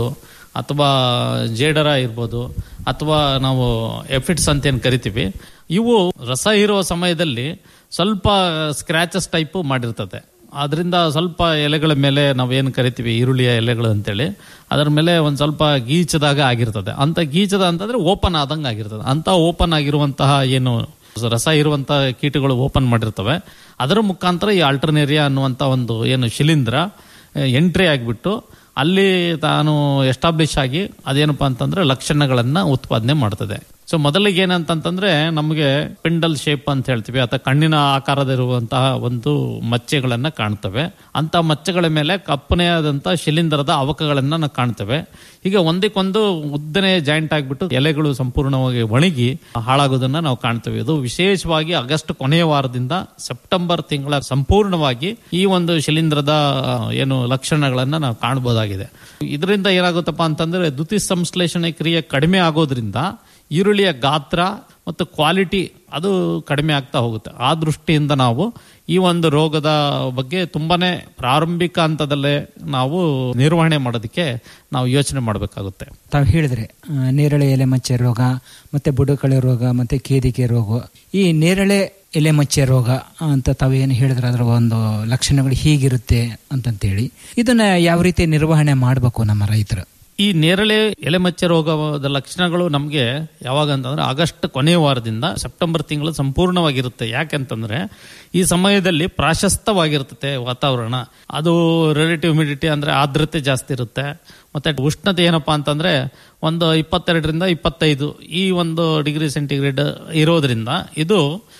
ಅಥವಾ ಜೇಡರ ಇರ್ಬೋದು ಅಥವಾ ನಾವು ಎಫಿಟ್ಸ್ ಅಂತ ಏನು ಕರಿತೀವಿ ಇವು ರಸ ಇರುವ ಸಮಯದಲ್ಲಿ ಸ್ವಲ್ಪ ಸ್ಕ್ರಾಚಸ್ ಟೈಪ್ ಮಾಡಿರ್ತದೆ ಅದರಿಂದ ಸ್ವಲ್ಪ ಎಲೆಗಳ ಮೇಲೆ ನಾವೇನು ಕರಿತೀವಿ ಈರುಳ್ಳಿಯ ಎಲೆಗಳು ಅಂತೇಳಿ ಅದರ ಮೇಲೆ ಒಂದು ಸ್ವಲ್ಪ ಗೀಚದಾಗ ಆಗಿರ್ತದೆ ಅಂತ ಗೀಚದ ಅಂತಂದ್ರೆ ಓಪನ್ ಆದಂಗೆ ಆಗಿರ್ತದೆ ಅಂತ ಓಪನ್ ಆಗಿರುವಂತಹ ಏನು ರಸ ಇರುವಂತಹ ಕೀಟಗಳು ಓಪನ್ ಮಾಡಿರ್ತವೆ ಅದರ ಮುಖಾಂತರ ಈ ಆಲ್ಟರ್ನೇರಿಯಾ ಅನ್ನುವಂಥ ಒಂದು ಏನು ಶಿಲೀಂಧ್ರ ಎಂಟ್ರಿ ಆಗಿಬಿಟ್ಟು ಅಲ್ಲಿ ತಾನು ಎಸ್ಟಾಬ್ಲಿಷ್ ಆಗಿ ಅದೇನಪ್ಪ ಅಂತಂದ್ರೆ ಲಕ್ಷಣಗಳನ್ನ ಉತ್ಪಾದನೆ ಮಾಡ್ತದೆ ಸೊ ಮೊದಲಿಗೆ ಏನಂತಂತಂದ್ರೆ ನಮಗೆ ಪಿಂಡಲ್ ಶೇಪ್ ಅಂತ ಹೇಳ್ತೀವಿ ಅಥವಾ ಕಣ್ಣಿನ ಆಕಾರದಿರುವಂತಹ ಒಂದು ಮಚ್ಚೆಗಳನ್ನ ಕಾಣ್ತವೆ ಅಂತ ಮಚ್ಚೆಗಳ ಮೇಲೆ ಕಪ್ಪನೆಯಾದಂತಹ ಶಿಲೀಂಧ್ರದ ಅವಕಗಳನ್ನ ನಾವು ಕಾಣ್ತೇವೆ ಈಗ ಒಂದಕ್ಕೊಂದು ಉದ್ದನೆ ಜಾಯಿಂಟ್ ಆಗಿಬಿಟ್ಟು ಎಲೆಗಳು ಸಂಪೂರ್ಣವಾಗಿ ಒಣಗಿ ಹಾಳಾಗೋದನ್ನ ನಾವು ಕಾಣ್ತೇವೆ ಇದು ವಿಶೇಷವಾಗಿ ಆಗಸ್ಟ್ ಕೊನೆಯ ವಾರದಿಂದ ಸೆಪ್ಟೆಂಬರ್ ತಿಂಗಳ ಸಂಪೂರ್ಣವಾಗಿ ಈ ಒಂದು ಶಿಲೀಂಧ್ರದ ಆ, ಏನು ಲಕ್ಷಣಗಳನ್ನ ನಾವು ಕಾಣಬಹುದಾಗಿದೆ ಇದರಿಂದ ಏನಾಗುತ್ತಪ್ಪ ಅಂತಂದ್ರೆ ದ್ಯುತಿ ಸಂಶ್ಲೇಷಣೆ ಕ್ರಿಯೆ ಕಡಿಮೆ ಆಗೋದ್ರಿಂದ ಈರುಳ್ಳಿಯ ಗಾತ್ರ ಮತ್ತು ಕ್ವಾಲಿಟಿ ಅದು ಕಡಿಮೆ ಆಗ್ತಾ ಹೋಗುತ್ತೆ ಆ ದೃಷ್ಟಿಯಿಂದ ನಾವು ಈ ಒಂದು ರೋಗದ ಬಗ್ಗೆ ತುಂಬಾನೇ ಪ್ರಾರಂಭಿಕ ಹಂತದಲ್ಲೇ ನಾವು ನಿರ್ವಹಣೆ ಮಾಡೋದಕ್ಕೆ ನಾವು ಯೋಚನೆ ಮಾಡಬೇಕಾಗುತ್ತೆ ತಾವು ಹೇಳಿದ್ರೆ ಆ, ನೇರಳೆ ಎಲೆ ಮಚ್ಚೆ ರೋಗ ಮತ್ತೆ ಬುಡಕಳೆ ರೋಗ ಮತ್ತೆ ಕೇದಿಕೆ ರೋಗ ಈ ನೇರಳೆ ಎಲೆ ಮಚ್ಚೆ ರೋಗ ಅಂತ ತಾವು ಏನು ಹೇಳಿದ್ರೆ ಅದರ ಒಂದು ಲಕ್ಷಣಗಳು ಹೀಗಿರುತ್ತೆ ಅಂತಂತೇಳಿ ಇದನ್ನ ಯಾವ ರೀತಿ ನಿರ್ವಹಣೆ ಮಾಡಬೇಕು ನಮ್ಮ ರೈತರು ಈ ನೇರಳೆ ಎಲೆಮಚ್ಚೆ ರೋಗದ ಲಕ್ಷಣಗಳು ನಮಗೆ ಯಾವಾಗ ಅಂತಂದ್ರೆ ಆಗಸ್ಟ್ ಕೊನೆಯ ವಾರದಿಂದ ಸೆಪ್ಟೆಂಬರ್ ತಿಂಗಳು ಸಂಪೂರ್ಣವಾಗಿರುತ್ತೆ ಯಾಕೆಂತಂದ್ರೆ ಈ ಸಮಯದಲ್ಲಿ ಪ್ರಾಶಸ್ತವಾಗಿರ್ತದೆ ವಾತಾವರಣ ಅದು ರಿಲೇಟಿವ್ ಹ್ಯುಮಿಡಿಟಿ ಅಂದ್ರೆ ಆರ್ದ್ರತೆ ಜಾಸ್ತಿ ಇರುತ್ತೆ ಮತ್ತೆ ಉಷ್ಣತೆ ಏನಪ್ಪಾ ಅಂತಂದ್ರೆ ಒಂದು ಇಪ್ಪತ್ತೆರಡರಿಂದ ಇಪ್ಪತ್ತೈದು ಈ ಒಂದು ಡಿಗ್ರಿ ಸೆಂಟಿಗ್ರೇಡ್ ಇರೋದ್ರಿಂದ ಇದು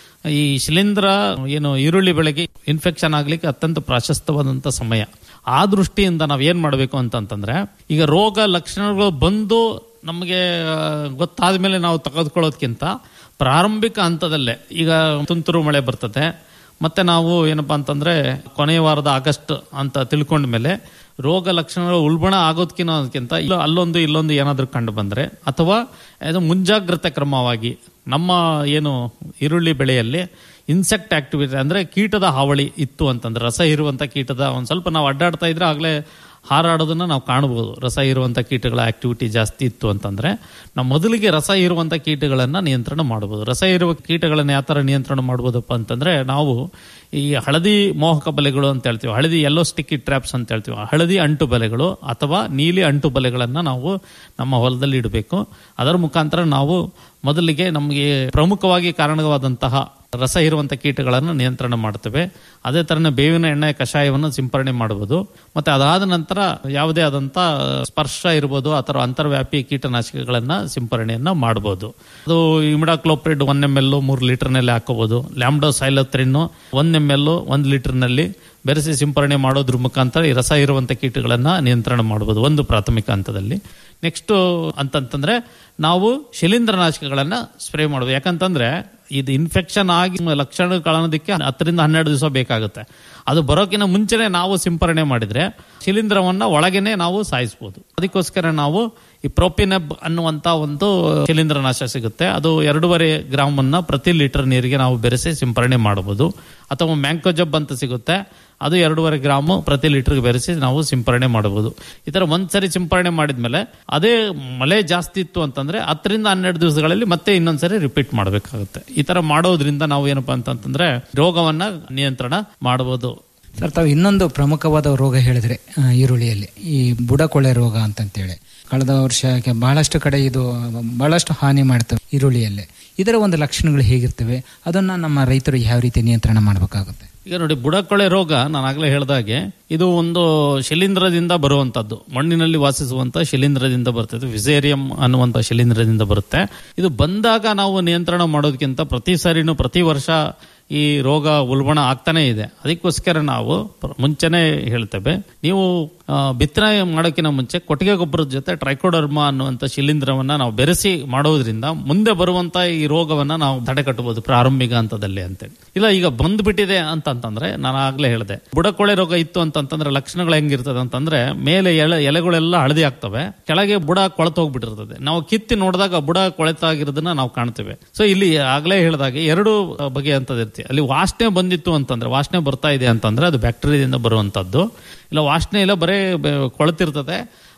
ಈ ಶಿಲೀಂಧ್ರ ಏನು ಈರುಳ್ಳಿ ಬೆಳೆಗೆ ಇನ್ಫೆಕ್ಷನ್ ಆಗ್ಲಿಕ್ಕೆ ಅತ್ಯಂತ ಪ್ರಾಶಸ್ತವಾದಂತ ಸಮಯ ಆ ದೃಷ್ಟಿಯಿಂದ ನಾವ್ ಏನ್ ಮಾಡಬೇಕು ಅಂತಂತಂದ್ರೆ ಈಗ ರೋಗ ಲಕ್ಷಣಗಳು ಬಂದು ನಮಗೆ ಗೊತ್ತಾದ ಮೇಲೆ ನಾವು ತೆಗೆದುಕೊಳ್ಳೋದಕ್ಕಿಂತ ಪ್ರಾರಂಭಿಕ ಹಂತದಲ್ಲೇ ಈಗ ತುಂತುರು ಮಳೆ ಬರ್ತದೆ ಮತ್ತೆ ನಾವು ಏನಪ್ಪಾ ಅಂತಂದ್ರೆ ಕೊನೆಯ ವಾರದ ಆಗಸ್ಟ್ ಅಂತ ತಿಳ್ಕೊಂಡ ಮೇಲೆ ರೋಗ ಲಕ್ಷಣಗಳು ಉಲ್ಬಣ ಆಗೋದಕ್ಕಿಂತ ಇಲ್ಲ ಅಲ್ಲೊಂದು ಇಲ್ಲೊಂದು ಏನಾದರೂ ಕಂಡು ಬಂದ್ರೆ ಅಥವಾ ಅದು ಮುಂಜಾಗ್ರತೆ ಕ್ರಮವಾಗಿ ನಮ್ಮ ಏನು ಈರುಳ್ಳಿ ಬೆಳೆಯಲ್ಲಿ ಇನ್ಸೆಕ್ಟ್ ಆಕ್ಟಿವಿಟಿ ಅಂದ್ರೆ ಕೀಟದ ಹಾವಳಿ ಇತ್ತು ಅಂತಂದ್ರೆ ರಸ ಇರುವಂತ ಕೀಟದ ಒಂದ್ ಸ್ವಲ್ಪ ನಾವು ಅಡ್ಡಾಡ್ತಾ ಇದ್ರೆ ಆಗ್ಲೇ ಹಾರಾಡೋದನ್ನ ನಾವು ಕಾಣಬಹುದು ರಸ ಇರುವಂತ ಕೀಟಗಳ ಆಕ್ಟಿವಿಟಿ ಜಾಸ್ತಿ ಇತ್ತು ಅಂತಂದ್ರೆ ನಾವು ಮೊದಲಿಗೆ ರಸ ಇರುವಂತ ಕೀಟಗಳನ್ನ ನಿಯಂತ್ರಣ ಮಾಡಬಹುದು ರಸ ಇರುವ ಕೀಟಗಳನ್ನ ಯಾವ ತರ ನಿಯಂತ್ರಣ ಮಾಡಬಹುದಪ್ಪ ಅಂತಂದ್ರೆ ನಾವು ಈ ಹಳದಿ ಮೋಹಕ ಬಲೆಗಳು ಅಂತ ಹೇಳ್ತೀವಿ ಹಳದಿ ಎಲ್ಲೋ ಸ್ಟಿಕ್ಕಿ ಟ್ರ್ಯಾಪ್ಸ್ ಅಂತ ಹೇಳ್ತೀವಿ ಹಳದಿ ಅಂಟು ಬಲೆಗಳು ಅಥವಾ ನೀಲಿ ಅಂಟು ಬಲೆಗಳನ್ನ ನಾವು ನಮ್ಮ ಹೊಲದಲ್ಲಿ ಇಡಬೇಕು ಅದರ ಮುಖಾಂತರ ನಾವು ಮೊದಲಿಗೆ ನಮಗೆ ಪ್ರಮುಖವಾಗಿ ಕಾರಣವಾದಂತಹ ರಸ ಇರುವಂತಹ ಕೀಟಗಳನ್ನು ನಿಯಂತ್ರಣ ಮಾಡ್ತೇವೆ ಅದೇ ತರನೇ ಬೇವಿನ ಎಣ್ಣೆ ಕಷಾಯವನ್ನು ಸಿಂಪರಣೆ ಮಾಡಬಹುದು ಮತ್ತೆ ಅದಾದ ನಂತರ ಯಾವುದೇ ಆದಂತ ಸ್ಪರ್ಶ ಇರ್ಬೋದು ಅಥವಾ ಅಂತರ್ವ್ಯಾಪಿ ಕೀಟನಾಶಕಗಳನ್ನ ಸಿಂಪರಣೆಯನ್ನ ಮಾಡಬಹುದು ಅದು ಇಮಿಡಾಕ್ಲೋಪ್ರಿಡ್ ಒನ್ ಎಂ ಎಲ್ ಮೂರು ಲೀಟರ್ ನಲ್ಲಿ ಹಾಕೋಬಹುದು lambda cyhalothrin one M L ಒಂದು ಲೀಟರ್ ನಲ್ಲಿ ಬೆರೆಸಿ ಸಿಂಪರಣೆ ಮಾಡೋದ್ರ ಮುಖಾಂತರ ಈ ರಸ ಇರುವಂತ ಕೀಟಗಳನ್ನ ನಿಯಂತ್ರಣ ಮಾಡಬಹುದು ಒಂದು ಪ್ರಾಥಮಿಕ ಹಂತದಲ್ಲಿ ನೆಕ್ಸ್ಟ್ ಅಂತಂತಂದ್ರೆ ನಾವು ಶಿಲೀಂಧ್ರನಾಶಕಗಳನ್ನ ಸ್ಪ್ರೇ ಮಾಡಬಹುದು ಯಾಕಂತಂದ್ರೆ ಇದು ಇನ್ಫೆಕ್ಷನ್ ಆಗಿ ಲಕ್ಷಣ ಕಾಣೋದಕ್ಕೆ ಹತ್ತರಿಂದ ಹನ್ನೆರಡು ದಿವಸ ಬೇಕಾಗುತ್ತೆ ಅದು ಬರೋಕಿನ ಮುಂಚೆನೆ ನಾವು ಸಿಂಪರಣೆ ಮಾಡಿದ್ರೆ ಶಿಲೀಂಧ್ರವನ್ನ ಒಳಗೇನೆ ನಾವು ಸಾಯಿಸಬಹುದು ಅದಕ್ಕೋಸ್ಕರ ನಾವು ಈ ಪ್ರೋಪಿನೆಬ್ ಅನ್ನುವಂತ ಒಂದು ಶಿಲೀಂಧ್ರನಾಶ ಸಿಗುತ್ತೆ ಅದು ಎರಡೂವರೆ ಗ್ರಾಮ್ ಅನ್ನ ಪ್ರತಿ ಲೀಟರ್ ನೀರಿಗೆ ನಾವು ಬೆರೆಸಿ ಸಿಂಪರಣೆ ಮಾಡಬಹುದು ಅಥವಾ ಮ್ಯಾಂಕೋಜಬ್ ಅಂತ ಸಿಗುತ್ತೆ ಅದು ಎರಡೂವರೆ ಗ್ರಾಮ್ ಪ್ರತಿ ಲೀಟರ್ಗೆ ಬೆರೆಸಿ ನಾವು ಸಿಂಪರಣೆ ಮಾಡಬಹುದು ಈ ತರ ಒಂದ್ಸರಿ ಸಿಂಪರಣೆ ಮಾಡಿದ್ಮೇಲೆ ಅದೇ ಮಳೆ ಜಾಸ್ತಿ ಇತ್ತು ಅಂತಂದ್ರೆ ಹತ್ತರಿಂದ ಹನ್ನೆರಡು ದಿವಸಗಳಲ್ಲಿ ಮತ್ತೆ ಇನ್ನೊಂದ್ಸರಿ ರಿಪೀಟ್ ಮಾಡಬೇಕಾಗುತ್ತೆ ಈ ತರ ಮಾಡೋದ್ರಿಂದ ನಾವು ಏನಪ್ಪಾ ಅಂತಂತಂದ್ರೆ ರೋಗವನ್ನ ನಿಯಂತ್ರಣ ಮಾಡಬಹುದು ಸರ್ ತಾವು ಇನ್ನೊಂದು ಪ್ರಮುಖವಾದ ರೋಗ ಹೇಳಿದ್ರೆ ಆ, ಈರುಳ್ಳಿಯಲ್ಲಿ ಈ ಬುಡಕೊಳೆ ರೋಗ ಅಂತಂತೇಳಿ ಕಳೆದ ವರ್ಷಕ್ಕೆ ಬಹಳಷ್ಟು ಕಡೆ ಇದು ಬಹಳಷ್ಟು ಹಾನಿ ಮಾಡ್ತವೆ ಈರುಳ್ಳಿಯಲ್ಲಿ ಇದರ ಒಂದು ಲಕ್ಷಣಗಳು ಹೇಗಿರ್ತವೆ ಅದನ್ನ ನಮ್ಮ ರೈತರು ಯಾವ ರೀತಿ ನಿಯಂತ್ರಣ ಮಾಡಬೇಕಾಗುತ್ತೆ ಈಗ ನೋಡಿ ಬುಡಕೊಳೆ ರೋಗ ನಾನು ಆಗ್ಲೇ ಹೇಳ್ದಾಗೆ ಇದು ಒಂದು ಶಿಲೀಂಧ್ರದಿಂದ ಬರುವಂತದ್ದು ಮಣ್ಣಿನಲ್ಲಿ ವಾಸಿಸುವಂತ ಶಿಲೀಂಧ್ರದಿಂದ ಬರ್ತದೆ ವಿಸೇರಿಯಂ ಅನ್ನುವಂತ ಶಿಲೀಂಧ್ರದಿಂದ ಬರುತ್ತೆ ಇದು ಬಂದಾಗ ನಾವು ನಿಯಂತ್ರಣ ಮಾಡೋದಕ್ಕಿಂತ ಪ್ರತಿ ಸಾರಿನೂ ಪ್ರತಿ ವರ್ಷ ಈ ರೋಗ ಉಲ್ಬಣ ಆಗ್ತಾನೆ ಇದೆ ಅದಕ್ಕೋಸ್ಕರ ನಾವು ಪ್ರ- ಮುಂಚೆನೆ ಹೇಳ್ತೇವೆ ನೀವು ಆ, ಬಿತ್ತನೆ ಮಾಡೋಕ್ಕಿಂತ ಮುಂಚೆ ಕೊಟ್ಟಿಗೆ ಗೊಬ್ಬರದ ಜೊತೆ ಟ್ರೈಕೋಡರ್ಮ ಅನ್ನುವಂಥ ಶಿಲೀಂಧ್ರವನ್ನ ನಾವು ಬೆರೆಸಿ ಮಾಡೋದ್ರಿಂದ ಮುಂದೆ ಬರುವಂತ ಈ ರೋಗವನ್ನ ನಾವು ತಡೆಗಟ್ಟಬಹುದು ಪ್ರಾರಂಭಿಕ ಹಂತದಲ್ಲಿ ಅಂತೇಳಿ ಇಲ್ಲ ಈಗ ಬಂದ್ಬಿಟ್ಟಿದೆ ಅಂತಂತಂದ್ರೆ ನಾನು ಆಗ್ಲೇ ಹೇಳಿದೆ ಬುಡಕೊಳೆ ರೋಗ ಇತ್ತು ಅಂತಂತಂದ್ರೆ ಲಕ್ಷಣಗಳು ಹೆಂಗಿರ್ತದೆ ಅಂತಂದ್ರೆ ಮೇಲೆ ಎಲೆ ಎಲೆಗಳೆಲ್ಲ ಹಳದಿ ಆಗ್ತವೆ ಕೆಳಗೆ ಬುಡ ಕೊಳೆತೋಗ್ಬಿಟ್ಟಿರ್ತದೆ ನಾವು ಕಿತ್ತಿ ನೋಡಿದಾಗ ಬುಡ ಕೊಳೆತಾಗಿರೋದನ್ನ ನಾವು ಕಾಣ್ತೇವೆ ಸೊ ಇಲ್ಲಿ ಆಗ್ಲೇ ಹೇಳಿದಾಗೆ ಎರಡು ಬಗೆಯ ಅಂತದ್ ಇರ್ತೀವಿ ಅಲ್ಲಿ ವಾಸನೆ ಬಂದಿತ್ತು ಅಂತಂದ್ರೆ ವಾಸನೆ ಬರ್ತಾ ಇದೆ ಅಂತಂದ್ರೆ ಅದು ಬ್ಯಾಕ್ಟೀರಿಯಾದಿಂದ ಬರುವಂತದ್ದು ಇಲ್ಲ ವಾಸನೆ ಇಲ್ಲ ಬರೇ ಬೆ- ಕೊಳೆತಿರ್ತದೆ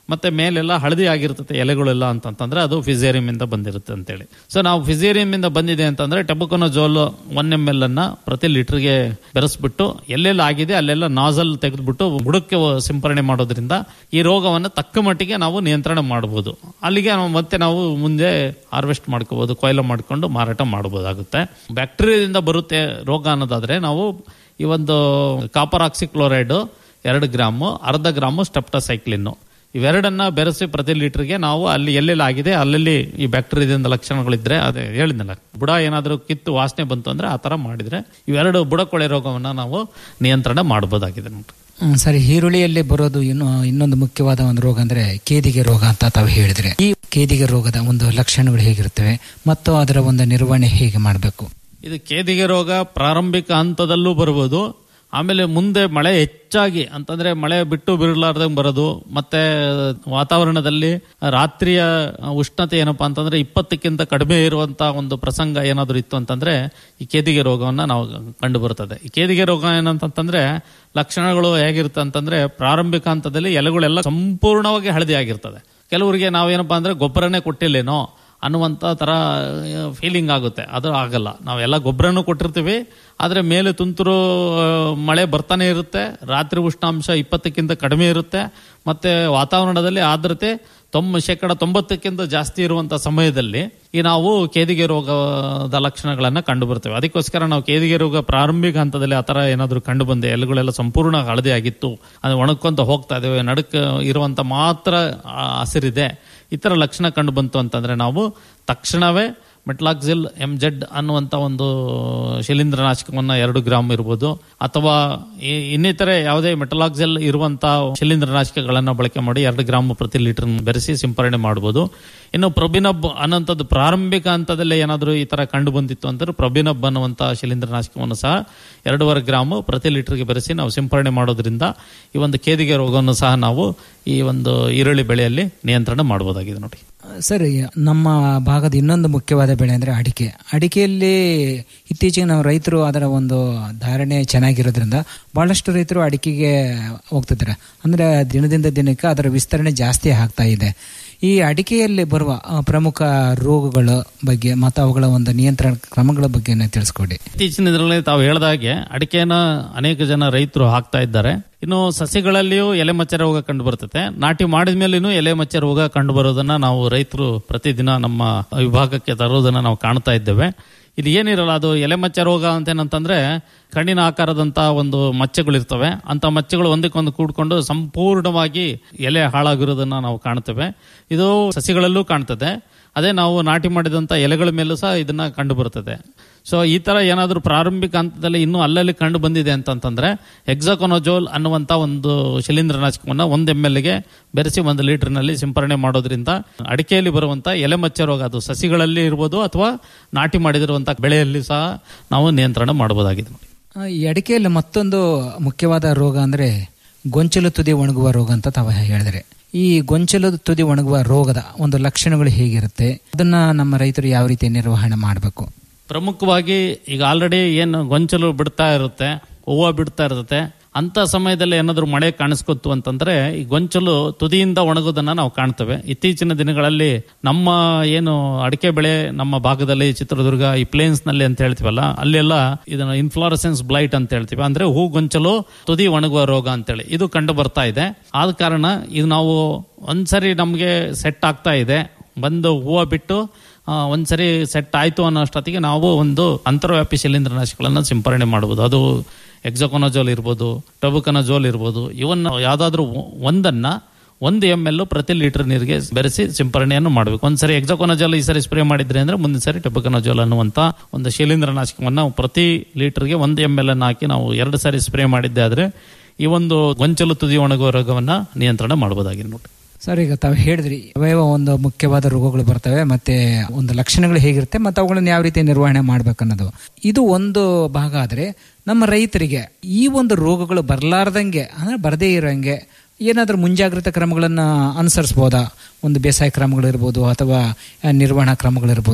ಮತ್ತೆ ಮೇಲೆಲ್ಲ ಹಳದಿ ಆಗಿರ್ತದೆ ಎಲೆಗಳೆಲ್ಲ ಅಂತಂತಂದ್ರೆ ಅದು ಫಿಸೇರಿಯಂ ಇಂದ ಬಂದಿರುತ್ತೆ ಅಂತೇಳಿ ಸೊ ನಾವು ಫಿಸೇರಿಯಂ ಇಂದ ಬಂದಿದೆ ಅಂತಂದ್ರೆ ಟೆಬುಕೊನಜೋಲ್ ಒನ್ ಎಂ ಎಲ್ ಅನ್ನ ಪ್ರತಿ ಲೀಟರ್ಗೆ ಬೆರೆಸ್ಬಿಟ್ಟು ಎಲ್ಲೆಲ್ಲ ಆಗಿದೆ ಅಲ್ಲೆಲ್ಲ ನಾಸಲ್ ತೆಗೆದ್ಬಿಟ್ಟು ಬುಡಕ್ಕೆ ಸಿಂಪರಣೆ ಮಾಡೋದ್ರಿಂದ ಈ ರೋಗವನ್ನು ತಕ್ಕ ಮಟ್ಟಿಗೆ ನಾವು ನಿಯಂತ್ರಣ ಮಾಡಬಹುದು ಅಲ್ಲಿಗೆ ನಾವು ಮತ್ತೆ ನಾವು ಮುಂದೆ ಹಾರ್ವೆಸ್ಟ್ ಮಾಡ್ಕೋಬಹುದು ಕೊಯ್ಲು ಮಾಡ್ಕೊಂಡು ಮಾರಾಟ ಮಾಡಬಹುದಾಗುತ್ತೆ ಬ್ಯಾಕ್ಟೀರಿಯಾದಿಂದ ಬರುತ್ತೆ ರೋಗ ಅನ್ನೋದಾದ್ರೆ ನಾವು ಈ ಒಂದು ಕಾಪರ್ ಆಕ್ಸಿಕ್ಲೋರೈಡ್ ಎರಡು ಗ್ರಾಮು ಅರ್ಧ ಗ್ರಾಮು ಸ್ಟೆಪ್ಟಸೈಕ್ಲಿನ್ ಇವೆರಡನ್ನ ಬೆರೆಸಿ ಪ್ರತಿ ಲೀಟರ್ಗೆ ನಾವು ಅಲ್ಲಿ ಎಲ್ಲೆಲ್ಲಿ ಆಗಿದೆ ಅಲ್ಲಲ್ಲಿ ಈ ಬ್ಯಾಕ್ಟೀರಿಯಾದಿಂದ ಲಕ್ಷಣಗಳಿದ್ರೆ ಅದೇ ಹೇಳಿದ್ನಲ್ಲ ಬುಡ ಏನಾದರೂ ಕಿತ್ತು ವಾಸನೆ ಬಂತು ಅಂದ್ರೆ ಆ ತರ ಮಾಡಿದ್ರೆ ಇವೆರಡು ಬುಡಕೊಳೆ ರೋಗವನ್ನ ನಾವು ನಿಯಂತ್ರಣ ಮಾಡಬಹುದಾಗಿದೆ ನೋಡ್ರಿ ಹ್ಮ್, ಸರಿ ಈರುಳ್ಳಿಯಲ್ಲಿ ಬರೋದು ಇನ್ನು ಇನ್ನೊಂದು ಮುಖ್ಯವಾದ ಒಂದು ರೋಗ ಅಂದ್ರೆ ಕೇದಿಗೆ ರೋಗ ಅಂತ ತಾವು ಹೇಳಿದ್ರೆ ಈ ಕೇದಿಗೆ ರೋಗದ ಒಂದು ಲಕ್ಷಣಗಳು ಹೇಗಿರುತ್ತವೆ ಮತ್ತು ಅದರ ಒಂದು ನಿರ್ವಹಣೆ ಹೇಗೆ ಮಾಡಬೇಕು ಇದು ಕೇದಿಗೆ ರೋಗ ಪ್ರಾರಂಭಿಕ ಹಂತದಲ್ಲೂ ಬರ್ಬೋದು ಆಮೇಲೆ ಮುಂದೆ ಮಳೆ ಹೆಚ್ಚಾಗಿ ಅಂತಂದ್ರೆ ಮಳೆ ಬಿಟ್ಟು ಬಿರಲಾರ್ದಂಗೆ ಬರೋದು ಮತ್ತೆ ವಾತಾವರಣದಲ್ಲಿ ರಾತ್ರಿಯ ಉಷ್ಣತೆ ಏನಪ್ಪಾ ಅಂತಂದ್ರೆ ಇಪ್ಪತ್ತಕ್ಕಿಂತ ಕಡಿಮೆ ಇರುವಂತ ಒಂದು ಪ್ರಸಂಗ ಏನಾದರೂ ಇತ್ತು ಅಂತಂದ್ರೆ ಈ ಕೇದಿಗೆ ರೋಗವನ್ನ ನಾವು ಕಂಡು ಬರ್ತದೆ ಈ ಕೇದಿಗೆ ರೋಗ ಏನಂತಂದ್ರೆ ಲಕ್ಷಣಗಳು ಹೇಗಿರುತ್ತೆ ಅಂತಂದ್ರೆ ಪ್ರಾರಂಭಿಕ ಹಂತದಲ್ಲಿ ಎಲೆಗಳೆಲ್ಲ ಸಂಪೂರ್ಣವಾಗಿ ಹಳದಿ ಆಗಿರ್ತದೆ ಕೆಲವರಿಗೆ ನಾವೇನಪ್ಪಾ ಅಂದ್ರೆ ಗೊಬ್ಬರನೇ ಕೊಟ್ಟಿಲ್ಲೇನೋ ಅನ್ನುವಂಥ ಥರ ಫೀಲಿಂಗ್ ಆಗುತ್ತೆ ಅದು ಆಗಲ್ಲ ನಾವೆಲ್ಲ ಗೊಬ್ಬರನೂ ಕೊಟ್ಟಿರ್ತೀವಿ ಆದರೆ ಮೇಲೆ ತುಂತುರು ಆ, ಮಳೆ ಬರ್ತಾನೆ ಇರುತ್ತೆ ರಾತ್ರಿ ಉಷ್ಣಾಂಶ ಇಪ್ಪತ್ತಕ್ಕಿಂತ ಕಡಿಮೆ ಇರುತ್ತೆ ಮತ್ತೆ ವಾತಾವರಣದಲ್ಲಿ ಆರ್ದ್ರತೆ ತೊಂಬ ಶೇಕಡ ತೊಂಬತ್ತಕ್ಕಿಂತ ಜಾಸ್ತಿ ಇರುವಂಥ ಸಮಯದಲ್ಲಿ ಈ ನಾವು ಕೇದಿಗೆ ರೋಗದ ಲಕ್ಷಣಗಳನ್ನು ಕಂಡು ಬರ್ತೇವೆ ಅದಕ್ಕೋಸ್ಕರ ನಾವು ಕೇದಿಗೆ ರೋಗ ಪ್ರಾರಂಭಿಕ ಹಂತದಲ್ಲಿ ಆ ಥರ ಏನಾದರೂ ಕಂಡು ಬಂದೆ ಎಲೆಗಳೆಲ್ಲ ಸಂಪೂರ್ಣ ಹಳದಿ ಆಗಿತ್ತು ಅದು ಒಣಕೊಂತ ಹೋಗ್ತಾ ಇದ್ದೇವೆ ನಡುಕ ಇರುವಂತ ಮಾತ್ರ ಆ ಹಸಿರಿದೆ ಈ ಥರ ಲಕ್ಷಣ ಕಂಡು ಬಂತು ಅಂತಂದ್ರೆ ನಾವು ತಕ್ಷಣವೇ ಮೆಟ್ಲಾಕ್ಸಿಲ್ ಎಂ ಜೆಡ್ ಅನ್ನುವಂಥ ಒಂದು ಶಿಲೀಂಧ್ರನಾಶಕವನ್ನು ಎರಡು ಗ್ರಾಮ್ ಇರ್ಬೋದು ಅಥವಾ ಈ- ಇನ್ನಿತರೆ ಯಾವುದೇ ಮೆಟಲಾಕ್ಸೆಲ್ ಇರುವಂಥ ಶಿಲೀಂಧ್ರನಾಶಕಗಳನ್ನು ಬಳಕೆ ಮಾಡಿ ಎರಡು ಗ್ರಾಮ್ ಪ್ರತಿ ಲೀಟರ್ ಬೆರೆಸಿ ಸಿಂಪರಣೆ ಮಾಡ್ಬೋದು ಇನ್ನು ಪ್ರೊಬಿನಬ್ ಅನ್ನೋಂಥದ್ದು ಪ್ರಾರಂಭಿಕ ಹಂತದಲ್ಲೇ ಏನಾದರೂ ಈ ಥರ ಕಂಡು ಬಂದಿತ್ತು ಅಂತಂದ್ರೆ ಪ್ರೊಬಿನಬ್ ಅನ್ನುವಂಥ ಶಿಲೀಂಧ್ರನಾಶಕವನ್ನು ಸಹ ಎರಡೂವರೆ ಗ್ರಾಮ್ ಪ್ರತಿ ಲೀಟರ್ಗೆ ಬೆರೆಸಿ ನಾವು ಸಿಂಪರಣೆ ಮಾಡೋದ್ರಿಂದ ಈ ಒಂದು ಕೇದಿಗೆ ರೋಗವನ್ನು ಸಹ ನಾವು ಈ ಒಂದು ಈರುಳ್ಳಿ ಬೆಳೆಯಲ್ಲಿ ನಿಯಂತ್ರಣ ಮಾಡಬಹುದಾಗಿದೆ ನೋಡಿ ಸರಿ ನಮ್ಮ ಭಾಗದ ಇನ್ನೊಂದು ಮುಖ್ಯವಾದ ಬೆಳೆ ಅಂದ್ರೆ ಅಡಿಕೆ ಅಡಿಕೆಯಲ್ಲಿ ಇತ್ತೀಚೆಗೆ ನಾವು ರೈತರು ಅದರ ಒಂದು ಧಾರಣೆ ಚೆನ್ನಾಗಿರೋದ್ರಿಂದ ಬಹಳಷ್ಟು ರೈತರು ಅಡಿಕೆಗೆ ಹೋಗ್ತಿದ್ದಾರೆ ಅಂದ್ರೆ ದಿನದಿಂದ ದಿನಕ್ಕೆ ಅದರ ವಿಸ್ತರಣೆ ಜಾಸ್ತಿ ಆಗ್ತಾ ಇದೆ ಈ ಅಡಿಕೆಯಲ್ಲಿ ಬರುವ ಆ, ಪ್ರಮುಖ ರೋಗಗಳ ಬಗ್ಗೆ ಮತ್ತು ಅವುಗಳ ಒಂದು ನಿಯಂತ್ರಣ ಕ್ರಮಗಳ ಬಗ್ಗೆ ತಿಳಿಸ್ಕೊಡಿ ಇತ್ತೀಚಿನ ದಿನಗಳಲ್ಲಿ ತಾವು ಹೇಳ್ದಾಗೆ ಅಡಿಕೆನ ಅನೇಕ ಜನ ರೈತರು ಹಾಕ್ತಾ ಇದ್ದಾರೆ ಇನ್ನು ಸಸಿಗಳಲ್ಲಿಯೂ ಎಲೆ ಮಚ್ಚ ರೋಗ ಕಂಡು ಬರ್ತದೆ ನಾಟಿ ಮಾಡಿದ ಮೇಲೇನು ಎಲೆ ಮಚ್ಚ ರೋಗ ಕಂಡು ಬರೋದನ್ನ ನಾವು ರೈತರು ಪ್ರತಿದಿನ ನಮ್ಮ ವಿಭಾಗಕ್ಕೆ ತರೋದನ್ನ ನಾವು ಕಾಣ್ತಾ ಇದ್ದೇವೆ ಇದು ಏನಿರಲ್ಲ ಅದು ಎಲೆ ಮಚ್ಚ ರೋಗ ಅಂತ ಏನಂತಂದ್ರೆ ಕಣ್ಣಿನ ಆಕಾರದಂತ ಒಂದು ಮಚ್ಚೆಗಳಿರ್ತವೆ ಅಂತ ಮಚ್ಚೆಗಳು ಒಂದಕ್ಕೊಂದು ಕೂಡ್ಕೊಂಡು ಸಂಪೂರ್ಣವಾಗಿ ಎಲೆ ಹಾಳಾಗಿರೋದನ್ನ ನಾವು ಕಾಣ್ತೇವೆ ಇದು ಸಸಿಗಳಲ್ಲೂ ಕಾಣ್ತದೆ ಅದೇ ನಾವು ನಾಟಿ ಮಾಡಿದಂಥ ಎಲೆಗಳ ಮೇಲೂ ಸಹ ಇದನ್ನ ಕಂಡು ಬರ್ತದೆ ಸೊ ಈ ತರ ಏನಾದರೂ ಪ್ರಾರಂಭಿಕ ಹಂತದಲ್ಲಿ ಇನ್ನೂ ಅಲ್ಲಲ್ಲಿ ಕಂಡು ಬಂದಿದೆ ಅಂತಂತಂದ್ರೆ ಎಕ್ಸಾಕೊನೋಜೋಲ್ ಅನ್ನುವಂಥ ಒಂದು ಶಿಲೀಂಧ್ರನಾಶಕವನ್ನು ಒಂದು ಎಮ್ ಎಲ್ಗೆ ಬೆರೆಸಿ ಒಂದು ಲೀಟರ್ನಲ್ಲಿ ಸಿಂಪರಣೆ ಮಾಡೋದ್ರಿಂದ ಅಡಿಕೆಯಲ್ಲಿ ಬರುವಂಥ ಎಲೆ ಮಚ್ಚ ರೋಗ ಅದು ಸಸಿಗಳಲ್ಲಿ ಇರ್ಬೋದು ಅಥವಾ ನಾಟಿ ಮಾಡಿದಿರುವಂಥ ಬೆಳೆಯಲ್ಲಿ ಸಹ ನಾವು ನಿಯಂತ್ರಣ ಮಾಡಬಹುದಾಗಿದೆ ಆ, ಈ ಅಡಿಕೆಯಲ್ಲಿ ಮತ್ತೊಂದು ಮುಖ್ಯವಾದ ರೋಗ ಅಂದ್ರೆ ಗೊಂಚಲು ತುದಿ ಒಣಗುವ ರೋಗ ಅಂತ ತಾವು ಹೇಳಿದ್ರೆ ಈ ಗೊಂಚಲು ತುದಿ ಒಣಗುವ ರೋಗದ ಒಂದು ಲಕ್ಷಣಗಳು ಹೇಗಿರುತ್ತೆ ಅದನ್ನ ನಮ್ಮ ರೈತರು ಯಾವ ರೀತಿ ನಿರ್ವಹಣೆ ಮಾಡಬೇಕು ಪ್ರಮುಖವಾಗಿ ಈಗ ಆಲ್ರೆಡಿ ಏನು ಗೊಂಚಲು ಬಿಡ್ತಾ ಇರುತ್ತೆ ಹೂವು ಬಿಡ್ತಾ ಇರುತ್ತೆ ಅಂತ ಸಮಯದಲ್ಲಿ ಏನಾದರೂ ಮಳೆ ಕಾಣಿಸ್ಕೊತ್ತು ಅಂತಂದ್ರೆ ಈ ಗೊಂಚಲು ತುದಿಯಿಂದ ಒಣಗೋದನ್ನ ನಾವು ಕಾಣ್ತೇವೆ ಇತ್ತೀಚಿನ ದಿನಗಳಲ್ಲಿ ನಮ್ಮ ಏನು ಅಡಿಕೆ ಬೆಳೆ ನಮ್ಮ ಭಾಗದಲ್ಲಿ ಚಿತ್ರದುರ್ಗ ಈ ಪ್ಲೇನ್ಸ್ ನಲ್ಲಿ ಅಂತ ಹೇಳ್ತೀವಲ್ಲ ಅಲ್ಲೆಲ್ಲ ಇದನ್ನ ಇನ್ಫ್ಲಾರಸೆನ್ಸ್ ಬ್ಲೈಟ್ ಅಂತ ಹೇಳ್ತೀವಿ ಅಂದ್ರೆ ಹೂ ಗೊಂಚಲು ತುದಿ ಒಣಗುವ ರೋಗ ಅಂತೇಳಿ ಇದು ಕಂಡು ಬರ್ತಾ ಇದೆ ಆದ ಕಾರಣ ಇದು ನಾವು ಒಂದ್ಸರಿ ನಮಗೆ ಸೆಟ್ ಆಗ್ತಾ ಇದೆ ಬಂದು ಹೂವು ಬಿಟ್ಟು ಆ, ಒಂದ್ಸರಿ ಸೆಟ್ ಆಯ್ತು ಅನ್ನೋಷ್ಟೊತ್ತಿಗೆ ನಾವು ಒಂದು ಅಂತರ್ವ್ಯಾಪಿ ಶಿಲೀಂಧ್ರನಾಶಕಗಳನ್ನು ಸಿಂಪರಣೆ ಮಾಡಬಹುದು ಅದು ಎಕ್ಸಕೊನಜೋಲ್ ಇರ್ಬೋದು ಟಬುಕನಜೋಲ್ ಇರ್ಬೋದು ಇವನ್ ಯಾವ್ದಾದ್ರು ಒಂದನ್ನ ಒಂದು ಎಮ್ ಎಲ್ ಪ್ರತಿ ಲೀಟರ್ ನೀರಿಗೆ ಬೆರೆಸಿ ಸಿಂಪರಣೆಯನ್ನು ಮಾಡಬೇಕು ಒಂದ್ಸರಿ ಎಕ್ಸಕೊನಜೋಲ್ ಈ ಸರಿ ಸ್ಪ್ರೇ ಮಾಡಿದ್ರೆ ಅಂದ್ರೆ ಮುಂದಿನ ಸರಿ ಟಬುಕನಜೋಲ್ ಅನ್ನುವಂತ ಒಂದು ಶಿಲೀಂಧ್ರನಾಶಕವನ್ನು ಪ್ರತಿ ಲೀಟರ್ಗೆ ಒಂದು ಎಮ್ ಎಲ್ ಅನ್ನು ಹಾಕಿ ನಾವು ಎರಡು ಸಾರಿ ಸ್ಪ್ರೇ ಮಾಡಿದ್ದೆ ಆದ್ರೆ ಈ ಒಂದು ಗೊಂಚಲು ತುದಿ ಒಣಗುವ ರೋಗವನ್ನ ನಿಯಂತ್ರಣ ಮಾಡಬಹುದಾಗಿದೆ ನೋಡಿ ಸರ್ ಈಗ ತಾವು ಹೇಳಿದ್ರಿ ಯಾವ್ಯಾವ ಒಂದು ಮುಖ್ಯವಾದ ರೋಗಗಳು ಬರ್ತವೆ ಮತ್ತೆ ಒಂದು ಲಕ್ಷಣಗಳು ಹೇಗಿರುತ್ತೆ ಮತ್ತೆ ಅವುಗಳನ್ನ ಯಾವ ರೀತಿ ನಿರ್ವಹಣೆ ಮಾಡ್ಬೇಕನ್ನೋದು ಇದು ಒಂದು ಭಾಗ ಆದ್ರೆ ನಮ್ಮ ರೈತರಿಗೆ ಈ ಒಂದು ರೋಗಗಳು ಬರಲಾರ್ದಂಗೆ ಅಂದ್ರೆ ಬರದೇ ಇರೋಂಗೆ ಏನಾದರೂ ಮುಂಜಾಗ್ರತಾ ಕ್ರಮಗಳನ್ನ ಅನುಸರಿಸ್ಬೋದಾ ಒಂದು ಬೇಸಾಯ ಕ್ರಮಗಳಿರ್ಬೋದು ಅಥವಾ ಆ, ನಿರ್ವಹಣಾ ಕ್ರಮಗಳಿರ್ಬೋದು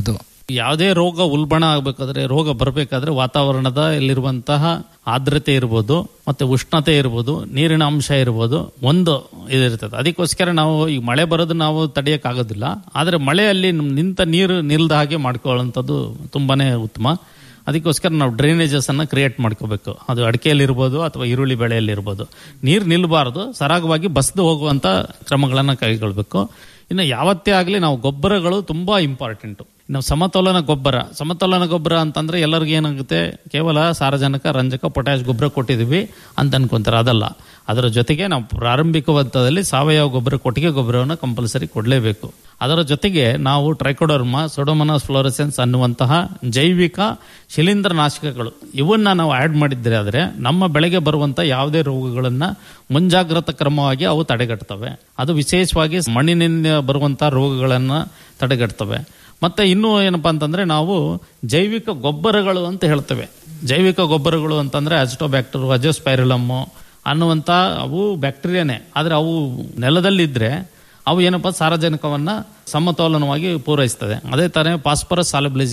ಯಾವುದೇ ರೋಗ ಉಲ್ಬಣ ಆಗಬೇಕಾದ್ರೆ ರೋಗ ಬರಬೇಕಾದ್ರೆ ವಾತಾವರಣದ ಇಲ್ಲಿರುವಂತಹ ಆರ್ದ್ರತೆ ಇರ್ಬೋದು ಮತ್ತೆ ಉಷ್ಣತೆ ಇರ್ಬೋದು ನೀರಿನ ಅಂಶ ಇರ್ಬೋದು ಒಂದು ಇದಿರ್ತದೆ ಅದಕ್ಕೋಸ್ಕರ ನಾವು ಈಗ ಮಳೆ ಬರೋದು ನಾವು ತಡೆಯೋಕ್ಕಾಗೋದಿಲ್ಲ ಆದರೆ ಮಳೆಯಲ್ಲಿ ನಮ್ ನಿಂತ ನೀರು ನಿಲ್ದ ಹಾಗೆ ಮಾಡ್ಕೊಳ್ಳೋಂಥದ್ದು ತುಂಬಾನೇ ಉತ್ತಮ ಅದಕ್ಕೋಸ್ಕರ ನಾವು ಡ್ರೈನೇಜಸ್ ಅನ್ನ ಕ್ರಿಯೇಟ್ ಮಾಡ್ಕೋಬೇಕು ಅದು ಅಡಿಕೆಯಲ್ಲಿ ಇರ್ಬೋದು ಅಥವಾ ಈರುಳ್ಳಿ ಬೆಳೆಯಲ್ಲಿ ಇರ್ಬೋದು ನೀರು ನಿಲ್ಬಾರ್ದು ಸರಾಗವಾಗಿ ಬಸ್ದು ಹೋಗುವಂತ ಕ್ರಮಗಳನ್ನ ಕೈಗೊಳ್ಬೇಕು ಇನ್ನು ಯಾವತ್ತೇ ಆಗಲಿ ನಾವು ಗೊಬ್ಬರಗಳು ತುಂಬಾ ಇಂಪಾರ್ಟೆಂಟು ನಾವು ಸಮತೋಲನ ಗೊಬ್ಬರ ಸಮತೋಲನ ಗೊಬ್ಬರ ಅಂತಂದ್ರೆ ಎಲ್ಲರಿಗೂ ಏನಾಗುತ್ತೆ ಕೇವಲ ಸಾರಜನಕ ರಂಜಕ ಪೊಟ್ಯಾಶ್ ಗೊಬ್ಬರ ಕೊಟ್ಟಿದ್ದೀವಿ ಅಂತ ಅನ್ಕೊಂತಾರೆ ಅದಲ್ಲ ಅದರ ಜೊತೆಗೆ ನಾವು ಪ್ರಾರಂಭಿಕ ಹಂತದಲ್ಲಿ ಸಾವಯವ ಗೊಬ್ಬರ ಕೊಟ್ಟಿಗೆ ಗೊಬ್ಬರವನ್ನು ಕಂಪಲ್ಸರಿ ಕೊಡಲೇಬೇಕು ಅದರ ಜೊತೆಗೆ ನಾವು ಟ್ರೈಕೋಡರ್ಮ ಸೊಡೋಮನಾಸ್ ಫ್ಲೋರಸೆನ್ಸ್ ಅನ್ನುವಂತಹ ಜೈವಿಕ ಶಿಲೀಂಧ್ರ ನಾಶಕಗಳು ಇವನ್ನ ನಾವು ಆಡ್ ಮಾಡಿದ್ರೆ ಆದರೆ ನಮ್ಮ ಬೆಳೆಗೆ ಬರುವಂತ ಯಾವುದೇ ರೋಗಗಳನ್ನ ಮುಂಜಾಗ್ರತಾ ಕ್ರಮವಾಗಿ ಅವು ತಡೆಗಟ್ತವೆ ಅದು ವಿಶೇಷವಾಗಿ ಮಣ್ಣಿನಿಂದ ಬರುವಂತಹ ರೋಗಗಳನ್ನ ತಡೆಗಟ್ತವೆ ಮತ್ತೆ ಇನ್ನೂ ಏನಪ್ಪಾ ಅಂತಂದ್ರೆ ನಾವು ಜೈವಿಕ ಗೊಬ್ಬರಗಳು ಅಂತ ಹೇಳ್ತೇವೆ ಜೈವಿಕ ಗೊಬ್ಬರಗಳು ಅಂತಂದ್ರೆ ಅಜಿಟೋಬ್ಯಾಕ್ಟರ್ ಅಜೋಸ್ಪೈರಲಮ್ಮು ಅನ್ನುವಂಥ ಅವು ಬ್ಯಾಕ್ಟೀರಿಯಾನೇ ಆದರೆ ಅವು ನೆಲದಲ್ಲಿದ್ದರೆ ಅವು ಏನಪ್ಪ ಸಾರಜನಕವನ್ನ ಸಮತೋಲನವಾಗಿ ಪೂರೈಸ್ತದೆ ಅದೇ ತರ ಫಾಸ್ಫರಸ್ ಸಾಲಬಿಲೈಸ್